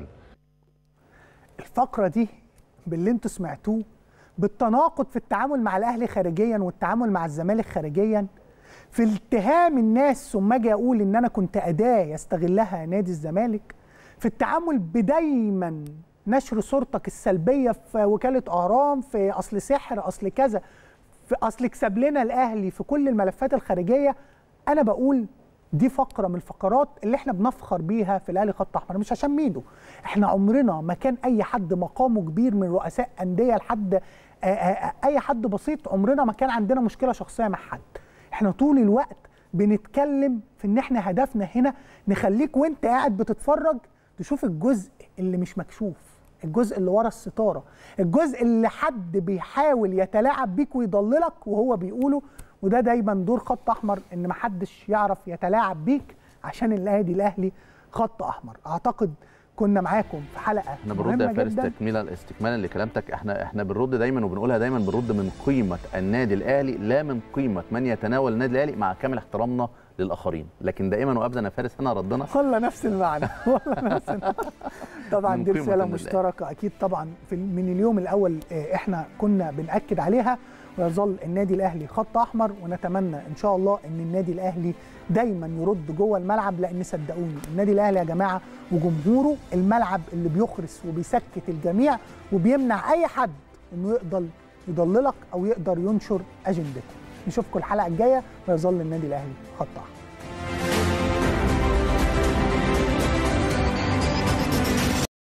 الفقره دي باللي انتوا سمعتوه بالتناقض في التعامل مع الاهلي خارجيا والتعامل مع الزمالك خارجيا في التهام الناس ثم اجي اقول ان انا كنت اداه يستغلها نادي الزمالك في التعامل بدايما نشر صورتك السلبيه في وكاله اهرام في اصل سحر اصل كذا في اصل اكسب لنا الاهلي في كل الملفات الخارجيه انا بقول دي فقره من الفقرات اللي احنا بنفخر بيها في الاهلي خط احمر مش عشان ميدو احنا عمرنا ما كان اي حد مقامه كبير من رؤساء انديه لحد آه، آه، آه، اي حد بسيط عمرنا ما كان عندنا مشكله شخصيه مع حد احنا طول الوقت بنتكلم في ان احنا هدفنا هنا نخليك وانت قاعد بتتفرج تشوف الجزء اللي مش مكشوف الجزء اللي ورا الستاره الجزء اللي حد بيحاول يتلاعب بيك ويضللك وهو بيقوله وده دايما دور خط احمر ان محدش يعرف يتلاعب بيك عشان النادي الاهلي خط احمر اعتقد كنا معاكم في حلقه احنا بنرد يا فارس تكميلا استكمالا لكلامتك احنا احنا بنرد دايما وبنقولها دايما بنرد من قيمه النادي الاهلي لا من قيمه من يتناول النادي الاهلي مع كامل احترامنا للاخرين لكن دائما وابدا يا فارس هنا ردنا والله نفس المعنى والله نفس المعنى طبعا من دي قيمة رساله النادي مشتركه اكيد طبعا في من اليوم الاول آه، احنا كنا بناكد عليها ويظل النادي الاهلي خط احمر ونتمنى ان شاء الله ان النادي الاهلي دايما يرد جوه الملعب لان صدقوني النادي الاهلي يا جماعه وجمهوره الملعب اللي بيخرس وبيسكت الجميع وبيمنع اي حد انه يقدر يضللك او يقدر ينشر اجندته نشوفكم الحلقه الجايه ويظل النادي الاهلي خط احمر